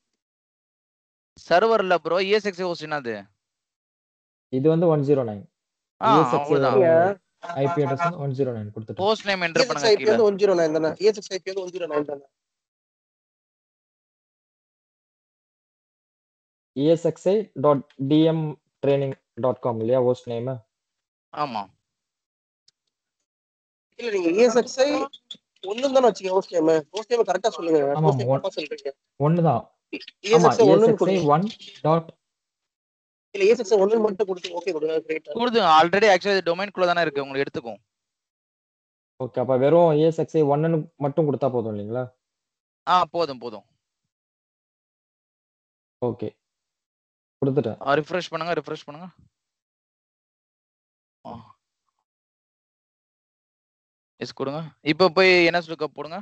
B: சர்வர்ல ப்ரோ இஎஸ்எக்ஸ் ஹோஸ்ட் என்னது
C: இது வந்து ஒன் ஜீரோ நைன்
B: ஆ
C: ESX
B: அவ்வளவுதான்
C: ஐபி அட்ரஸ் வந்து ஒன் ஜீரோ நைன் கொடுத்துட்டேன்
B: ஹோஸ்ட் நேம் என்டர்
A: ESX
B: பண்ணுங்க
A: IP
B: கீழே
A: வந்து ஒன் ஜீரோ நைன் தானே ESX IP வந்து ஒன் ஜீரோ நைன் தானே
C: ESXi dot DM training dot com இல்லையா ஹோஸ்ட் நேம்
B: ஆமா
A: இல்ல நீங்க ESXI ஒண்ணுன்னு தானே வச்சீங்க ஹோஸ்ட் நேம் ஹோஸ்ட் நேம் கரெக்டா சொல்லுங்க
C: ஆமா,
A: ஹோஸ்ட் நேம்
C: one-
A: தப்பா சொல்றீங்க
C: ஒன்று தான் ஆமா
A: ESXI ஒண்ணுன்னு
C: இஎஸ்எக்ஸ்ஐ
A: கொடுங்க
C: ஒன் டாட்
A: இல்ல ESXI ஒண்ணுன்னு மட்டும் கொடுத்து ஓகே கொடுங்க கிரேட்
B: கொடுதுங்க ஆல்ரெடி ஆக்சுவலி டொமைன் குள்ள தானே இருக்கு உங்களுக்கு எடுத்துக்கும்
C: ஓகே அப்ப வெறும் இஎஸ்எக்ஸ்ஐ ஒன்னு மட்டும் கொடுத்தா போதும் இல்லைங்களா
B: ஆ போதும் போதும்
C: ஓகே கொடுத்துட்டேன்
B: ரிஃப்ரெஷ் பண்ணுங்க ரிஃப்ரெஷ் பண்ணுங்க எஸ் கொடுங்க இப்போ போய் என்எஸ் லுக்கப் போடுங்க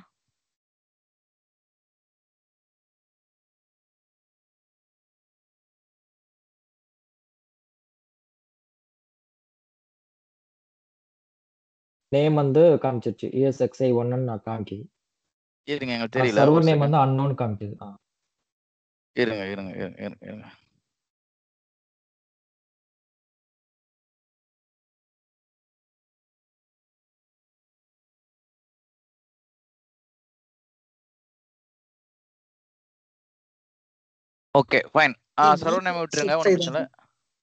C: நேம் வந்து காமிச்சிருச்சு இஎஸ்எக்ஸ்ஐ ஒன்னு நான் காமிக்குது
B: இருங்க எங்களுக்கு தெரியல ஒரு
C: சர்வர் நேம்
B: second.
C: வந்து அன்னோன் காமிக்குது ஆ.
B: இருங்க இருங்க இருங்க இருங்க இருங்க ஓகே ஃபைன் ஆ
A: ம்,
B: சர்வர் நேம் விட்டுருங்க
A: ESXi
B: ஒன்றும் பிரச்சனை
A: தான்.
B: இல்ல.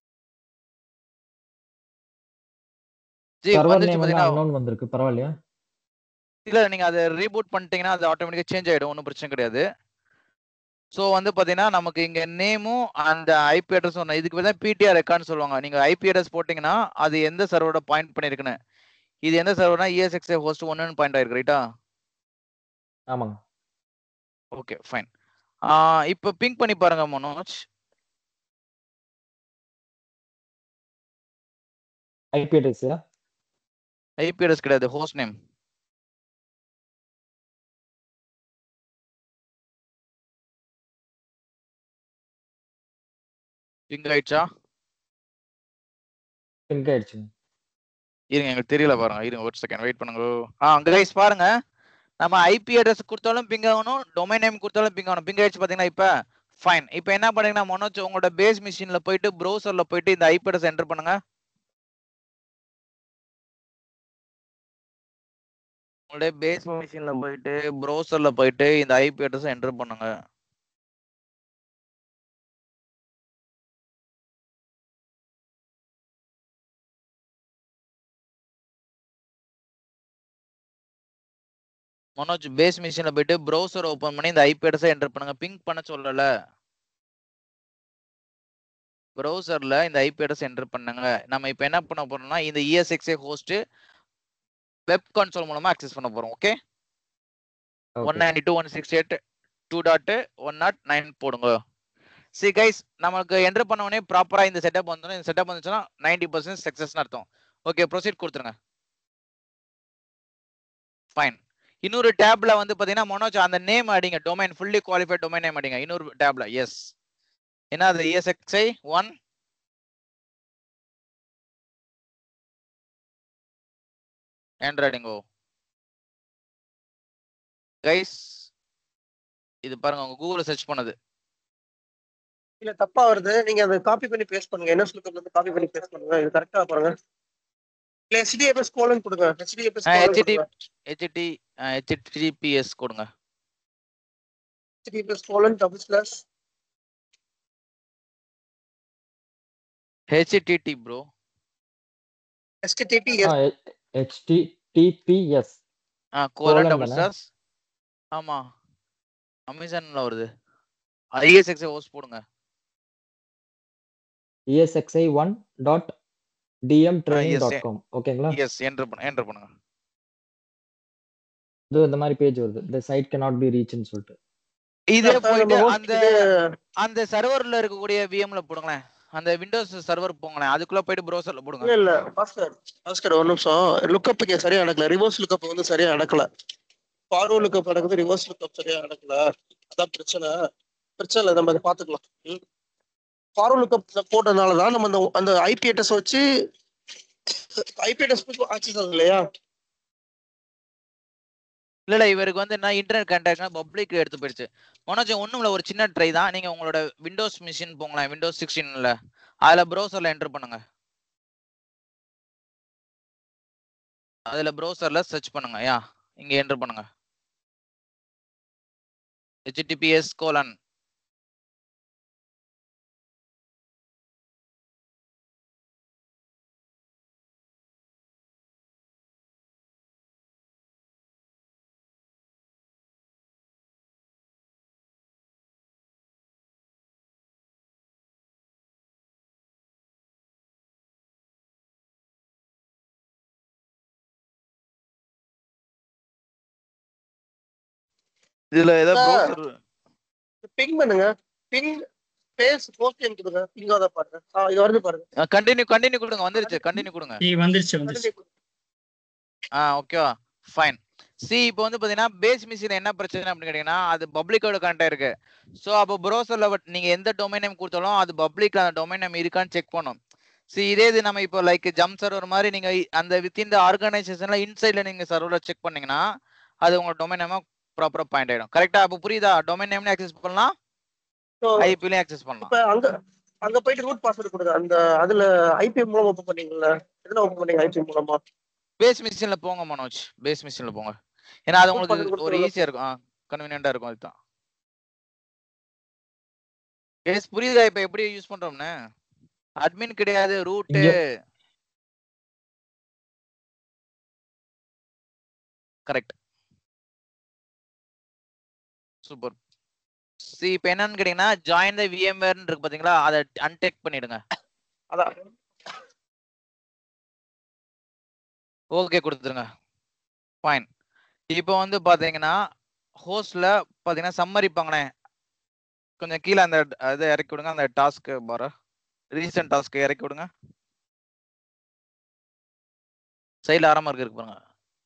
B: ஜி
C: சர்வர்
B: வந்துச்சு
C: நேம் வந்து
B: பாத்தீங்கன்னா
C: அன்னோன் வந்திருக்கு பரவாயில்லையா
B: இல்ல நீங்க அதை ரீபூட் பண்ணிட்டீங்கன்னா அது ஆட்டோமேட்டிக்கா சேஞ்ச் ஆயிடும் ஒன்றும் பிரச்சனை கிடையாது ஸோ வந்து பாத்தீங்கன்னா நமக்கு இங்க நேமும் அந்த ஐபி அட்ரஸ் ஒன்று இதுக்கு பேர் தான் பிடிஆர் ரெக்கார்ட்னு சொல்லுவாங்க நீங்க ஐபி அட்ரஸ் போட்டீங்கன்னா அது எந்த சர்வரோட பாயிண்ட் பண்ணிருக்குன்னு இது எந்த சர்வர்னா இஎஸ்எக்ஸ்ஐ ஹோஸ்ட் ஒன்னு பாயிண்ட் ஆயிருக்கு ரைட்டா
C: ஆமாங்க
B: ஓகே ஃபைன் இப்போ பிங்க் பண்ணி பாருங்க Manoj
C: IP address
B: IP address கிடையாது ஹோஸ்ட் நேம் பிங்க் ஆயிடுச்சா
C: பிங்க் ஆயிடுச்சுங்க
B: இருங்க எங்களுக்கு தெரியல பாருங்க இருங்க ஒரு செகண்ட் வெயிட் பண்ணுங்க ஆ அங்க கைஸ் பாருங்க நம்ம ஐபி அட்ரஸ் கொடுத்தாலும் பிங் ஆகணும் டொமைன் நேம் கொடுத்தாலும் பிங் ஆகணும் பிங் ஆயிடுச்சு பாத்தீங்கன்னா இப்ப ஃபைன் இப்போ என்ன பண்ணீங்கன்னா மனோஜ் உங்களோட பேஸ் மிஷின்ல போயிட்டு ப்ரௌசர்ல போயிட்டு இந்த ஐபி அட்ரஸ் என்டர் பண்ணுங்க உங்களுடைய பேஸ் மிஷின்ல போயிட்டு ப்ரௌசர்ல போயிட்டு இந்த ஐபி அட்ரஸ் என்டர் பண்ணுங்க மனோஜ் பேஸ் மிஷின்ல போயிட்டு ப்ரௌசர் ஓபன் பண்ணி இந்த ஐபி அட்ரஸ் என்டர் பண்ணுங்க பிங் பண்ண சொல்லல ப்ரௌசர்ல இந்த ஐபி அட்ரஸ் என்டர் பண்ணுங்க நம்ம இப்போ என்ன பண்ண போறோம்னா இந்த இஎஸ்எக்ஸ்ஏ ஹோஸ்ட் வெப் கன்சோல் மூலமா அக்சஸ் பண்ண போறோம் okay one
C: okay
B: ninety two one six eight two dot one nought nine போடுங்க சி கைஸ் நமக்கு என்டர் பண்ண உடனே ப்ராப்பரா இந்த செட்டப் வந்துடும் இந்த செட்டப் வந்துச்சுன்னா நைன்டி பர்சன்ட் சக்சஸ்னு அர்த்தம் ஓகே ப்ரொசீட் கொடுத்துருங்க ஃபைன் இன்னொரு டேப்ல வந்து பாத்தீங்கன்னா மனோஜ் அந்த நேம் அடிங்க domain fully qualified domain name அடிங்க இன்னொரு டேப்ல எஸ் என்ன அது இஎஸ்எக்ஸ்ஐ ஒன் ஆண்ட்ராய்டிங்கோ கைஸ் இது பாருங்க உங்க கூகுள்ல சர்ச் பண்ணது
A: இல்ல தப்பா வருது நீங்க அதை காப்பி பண்ணி பேஸ்ட் பண்ணுங்க என்ன லுக்கப்ல இருந்து காப்பி பண்ணி பேஸ்ட் பண்ணுங்க இது கரெக்டா பாருங்க இல்ல ஹெச்டிஎஃப்எஸ் கோலன் கொடுங்க ஹெச்டிஎஃப்எஸ் கோலன்
B: ஹெச்டி
A: கொடுங்க
B: ஹெச்டி ஹெச்டிபிஎஸ் கொடுங்க
A: https colon double slash
B: HTT bro
A: https
C: HTTPS
B: ஆ கோலன்
C: Colon
B: டபுள்
C: தானே?
B: ஸ்லாஸ் ஆமா அமேசான்ல வருது ஐஎஸ்எக்ஸ் ஹோஸ்ட் போடுங்க
C: ESXi one dot DM training
B: yes,
C: dot
B: yeah.
C: Com ஓகேங்களா
B: எஸ் என்டர் பண்ண என்டர் பண்ணுங்க
C: இது இந்த மாதிரி பேஜ் வருது இந்த சைட் cannot பி ரீச்னு சொல்லிட்டு
B: இதே
A: அப்ப
B: போயிட்டு
A: நம்ம host
B: அந்த
A: இது-
B: அந்த சர்வர்ல இருக்கக்கூடிய விஎம்ல போடுங்களேன் அந்த விண்டோஸ் சர்வர் போங்களேன் அதுக்குள்ள போயிட்டு ப்ரௌசர்ல போடுங்க
A: இல்ல இல்ல பாஸ்கர் பாஸ்கர் ஒரு நிமிஷம் லுக்கப் இங்க சரியா நடக்கல ரிவர்ஸ் லுக்கப் வந்து சரியா நடக்கல ஃபார்வர்ட் லுக்கப் நடக்குது ரிவர்ஸ் லுக்கப் சரியா நடக்கல அதான் பிரச்சனை பிரச்சனை இல்லை நம்ம அதை பாத்துக்கலாம் ஃபார்வர்ட் லுக்கப் போட்டதுனால தான் நம்ம அந்த அந்த ஐபி அட்ரஸ் வச்சு ஐபி அட்ரஸ் ஆக்சஸ் ஆகுது இல்லையா
B: இல்ல இல்ல இவருக்கு வந்து என்ன இன்டர்நெட் கான்டாக்ட் பப்ளிக் எடுத்து போயிடுச்சு மனோஜ் ஒண்ணும் இல்ல ஒரு சின்ன ட்ரை தான் நீங்க உங்களோட விண்டோஸ் மிஷின் போங்களேன் விண்டோஸ் சிக்ஸ்டீன்ல அதுல ப்ரௌசர்ல என்டர் பண்ணுங்க அதுல ப்ரௌசர்ல சர்ச் பண்ணுங்க யா இங்க என்டர் பண்ணுங்க https கோலன் இதுல ஏதோ
A: Sir.
B: ப்ரௌசர்
A: பிங் பண்ணுங்க பிங் பேஸ் போஸ்ட் கொடுங்க பிங் ஆதா பாருங்க ஆ இது வருது பாருங்க
B: கண்டினியூ கண்டினியூ கொடுங்க வந்துருச்சு கண்டினியூ கொடுங்க
E: வந்துருச்சு வந்துருச்சு
B: ஆ ஓகேவா ஃபைன் சி இப்போ வந்து பாத்தீங்கன்னா பேஸ் மிஷின் என்ன பிரச்சனை அப்படின்னு கேட்டீங்கன்னா அது பப்ளிக்கோட கனெக்ட் இருக்கு ஸோ அப்போ ப்ரௌசர்ல நீங்க எந்த டொமைன் நேம் கொடுத்தாலும் அது பப்ளிக்ல அந்த டொமைன் நேம் இருக்கான்னு செக் பண்ணும் சி இதே இது நம்ம இப்போ லைக் ஜம்ப் சர்வர் மாதிரி நீங்க இ- அந்த வித்தின் த ஆர்கனைசேஷன்ல இன்சைட்ல நீங்க சர்வர்ல செக் பண்ணீங்கன்னா அது உங்க டொமைன் நேமா ப்ராப்பரா பாயிண்ட் ஆயிடும் கரெக்டா அப்போ புரியுதா டொமைன் நேம்ல ஆக்சஸ் பண்ணலாம்
A: So,
B: ஐபிலையும் ஆக்சஸ் பண்ணலாம்
A: இப்ப அங்க அங்க போயிட்டு ரூட் பாஸ்வேர்ட் கொடுங்க அந்த அதுல ஐபி மூலமா ஓப்பன் பண்ணீங்கல்ல எதுல ஓப்பன் பண்ணீங்க ஐபி மூலமா
B: பேஸ் மிஷின்ல போங்க மனோஜ் பேஸ் மிஷின்ல போங்க ஏன்னா அது
A: Root password
B: உங்களுக்கு ஒரு
A: கொடுத்துருங்க.
B: ஈஸியா இருக்கும் கன்வீனியன்டா இருக்கும் அதுதான் கேஸ் புரியுதா இப்ப எப்படி யூஸ் பண்றோம்னு அட்மின் கிடையாது ரூட்
C: இங்க-
B: கரெக்ட் சூப்பர் சி இப்போ என்னன்னு கேட்டீங்கன்னா ஜாயின் த விஎம்வேர்னு இருக்கு பாத்தீங்களா அதை அன்டெக் பண்ணிடுங்க
A: அதான்
B: ஓகே கொடுத்துருங்க ஃபைன் இப்போ வந்து பாத்தீங்கன்னா ஹோஸ்ட்ல பாத்தீங்கன்னா சம்மரிப்பாங்களே கொஞ்சம் கீழே அந்த இதை இறக்கி விடுங்க அந்த டாஸ்க் பார ரீசன்ட் டாஸ்க் இறக்கி விடுங்க சைடில் ஆரம்ப இருக்கு இருக்கு பாருங்க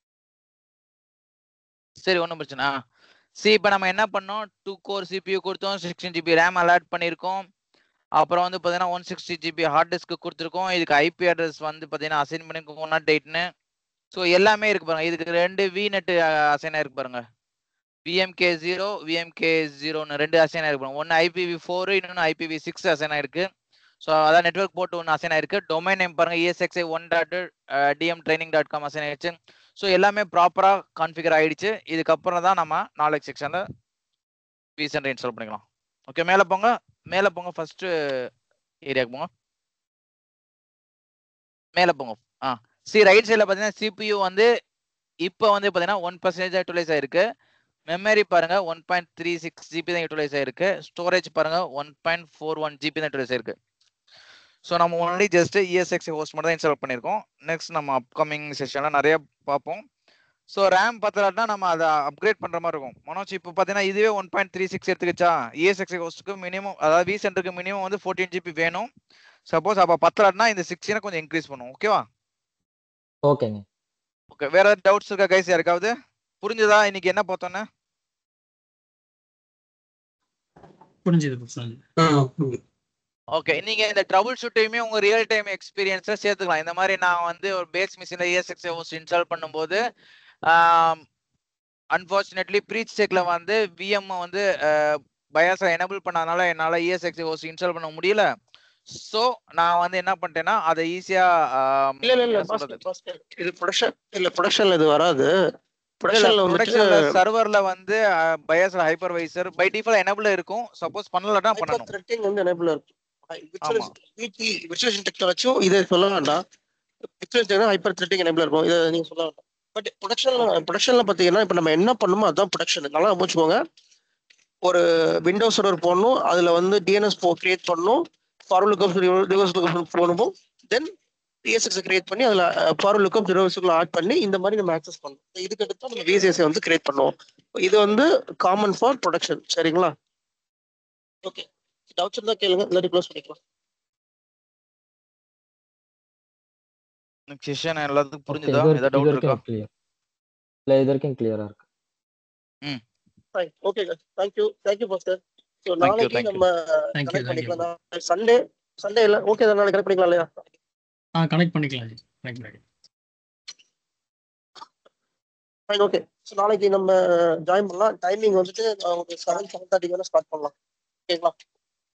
B: சரி ஒன்றும் பிரச்சனை சி இப்போ நம்ம என்ன பண்ணோம் டூ கோர் சிபியூ கொடுத்தோம் சிக்ஸ்டீன் ஜிபி ரேம் அலாட் பண்ணியிருக்கோம் அப்புறம் வந்து பார்த்தீங்கன்னா one sixty GB hard disk கொடுத்துருக்கோம் இதுக்கு ஐபி அட்ரஸ் வந்து பார்த்தீங்கன்னா அசைன் பண்ணிருக்கோம் ஒன் நாட் எயிட்னு ஸோ எல்லாமே இருக்கு பாருங்க இதுக்கு ரெண்டு வி நெட் அசைன் ஆயிருக்கு பாருங்க விஎம்கே ஜீரோ விஎம்கே ஜீரோன்னு ரெண்டு அசைன் ஆயிருக்கு பாருங்க ஒன்று ஐபிவி ஃபோர் இன்னொன்று ஐபிவி சிக்ஸ் அசைன் ஆயிருக்கு ஸோ அதான் நெட்ஒர்க் போட்டு ஒன்று அசைன் ஆயிருக்கு டொமைன் நேம் பாருங்க ESXi one dot DM training dot com assign ஆயிடுச்சு ஸோ எல்லாமே ப்ராப்பராக கான்ஃபிகர் ஆயிடுச்சு இதுக்கப்புறம் தான் நம்ம நாளைக்கு செக்ஷனில் விசென்டர் இன்ஸ்டால் பண்ணிக்கலாம் ஓகே மேலே போங்க மேலே போங்க ஃபர்ஸ்ட் ஏரியாவுக்கு போங்க மேலே போங்க ஆ சி ரைட் சைடில் பார்த்தீங்கன்னா சிபியூ வந்து இப்போ வந்து பார்த்தீங்கன்னா ஒன் பர்சன்டேஜ் யூட்டிலைஸ் ஆயிருக்கு மெமரி பாருங்க one point three six GB தான் யூட்டிலைஸ் ஆயிருக்கு ஸ்டோரேஜ் பாருங்க one point four one GB தான் யூட்டிலைஸ் ஆயிருக்கு ஸோ நம்ம ஒன்லி ஜஸ்ட் இஎஸ்எக்ஸ் ஹோஸ்ட் மட்டும் தான் இன்ஸ்டால் பண்ணியிருக்கோம் நெக்ஸ்ட் நம்ம அப்கமிங் செஷனில் நிறைய பார்ப்போம் ஸோ ரேம் பத்தலாட்னா நம்ம அதை அப்கிரேட் பண்ணுற மாதிரி இருக்கும் மனோஜ் இப்போ பார்த்தீங்கன்னா இதுவே ஒன் பாயிண்ட் த்ரீ சிக்ஸ் எடுத்துக்கிச்சா இஎஸ்எக்ஸ் ஹோஸ்ட்டுக்கு மினிமம் அதாவது வி சென்டருக்கு மினிமம் வந்து ஃபோர்டீன் ஜிபி வேணும் சப்போஸ் அப்போ பத்தலாட்னா இந்த சிக்ஸ்டீனை கொஞ்சம் இன்க்ரீஸ் பண்ணும் ஓகேவா
C: ஓகேங்க
B: ஓகே வேற ஏதாவது டவுட்ஸ் இருக்கா கைஸ் யாருக்காவது புரிஞ்சுதா இன்னைக்கு என்ன பார்த்தோன்னு
E: புரிஞ்சுது புரிஞ்சுது
B: ஓகே நீங்க இந்த ட்ரபுள் ஷூட்டையுமே உங்க ரியல் டைம் எக்ஸ்பீரியன்ஸ்ல சேர்த்துக்கலாம் இந்த மாதிரி நான் வந்து ஒரு பேஸ் மிஷின்ல ESXi ஹோஸ்ட் இன்ஸ்டால் பண்ணும்போது அன்பார்ச்சுனேட்லி ப்ரீச் செக்ல வந்து விஎம் வந்து பயாஸை எனபிள் பண்ணனால என்னால ESXi ஹோஸ்ட் இன்ஸ்டால் பண்ண முடியல ஸோ நான் வந்து என்ன பண்ணிட்டேன்னா அதை ஈஸியா
A: இல்ல இல்ல இல்ல பாஸ்கர் பாஸ்கர் இது ப்ரொடக்ஷன் இல்ல ப்ரொடக்ஷன்ல இது வராது ப்ரொடக்ஷன்ல வந்துட்டு
B: ப்ரொடக்ஷன்ல சர்வர்ல வந்து BIOS hypervisor by default enable இருக்கும் சப்போஸ் பண்ணலனா
A: ஹைப்பர்
B: பண்ணணும்
A: த்ரெட்டிங் வந்து எனேபிள் இருக்கும்
B: ஆமா.
A: விடி விர்ச்சுவலைசேஷன் டெக்னாலஜியும் இதை சொல்ல வேண்டாம் விர்ச்சுவலைசேஷன் ஹைப்பர் த்ரெட்டிங் எனேபிள் இருக்கும் இதை நீங்க சொல்ல வேண்டாம் பட் ப்ரொடக்ஷன்ல ப்ரொடக்ஷன்ல பாத்தீங்கன்னா இப்போ நம்ம என்ன பண்ணுமோ அதான் ப்ரொடக்ஷன் நல்லா வச்சுக்கோங்க ஒரு விண்டோஸ் சர்வர் போடணும் அதுல வந்து டிஎன்எஸ் போ கிரியேட் பண்ணணும் ஃபார்வர்ட் லுக்கப் ரிவர்ஸ் லுக்கப் போடணும் தென் டிஎஸ்எக்ஸ் கிரியேட் பண்ணி அதுல ஃபார்வர்ட் லுக்கப் ரிவர்ஸ்க்குள்ள ஆட் பண்ணி இந்த மாதிரி நம்ம ஆக்சஸ் பண்ணணும் இதுக்கு அடுத்து நம்ம விசிஎஸ் வந்து கிரியேட் பண்ணுவோம் இது வந்து காமன் ஃபார் ப்ரொடக்ஷன் சரிங்களா ஓகே டவுட்ஸ் இருந்தா கேளுங்க இல்லாட்டி க்ளோஸ் பண்ணிக்கலாம்
B: செஷன் எல்லாத்துக்கும்
C: ஓகே
B: புரிஞ்சுதா
C: இது
B: ஏதாவது
C: வரைக்கும் இது
B: டவுட் இருக்கா
C: வரைக்கும் கிளியர் இல்லை இது வரைக்கும் கிளியரா இருக்கு
A: ஃபைன் ஓகே தேங்க்யூ தேங்க்யூ பாஸ்டர் ஸோ
B: you,
A: நாளைக்கு
B: thank you.
A: நம்ம
E: Thank you,
A: connect
E: thank you.
A: பண்ணிக்கலாம் சண்டே சண்டே இல்ல ஓகே நாளைக்கு கனெக்ட் பண்ணிக்கலாம் இல்லையா
E: ஆ கனெக்ட் பண்ணிக்கலாம் ஜி கனெக்ட் பண்ணிக்கலாம்
A: ஃபைன் ஓகே ஸோ நாளைக்கு நம்ம ஜாயின் பண்ணலாம் டைமிங் வந்துட்டு நான் ஒரு செவன் செவன் தேர்ட்டிக்கு வேணா ஸ்டார்ட் பண்ணலாம் ஓகேங்களா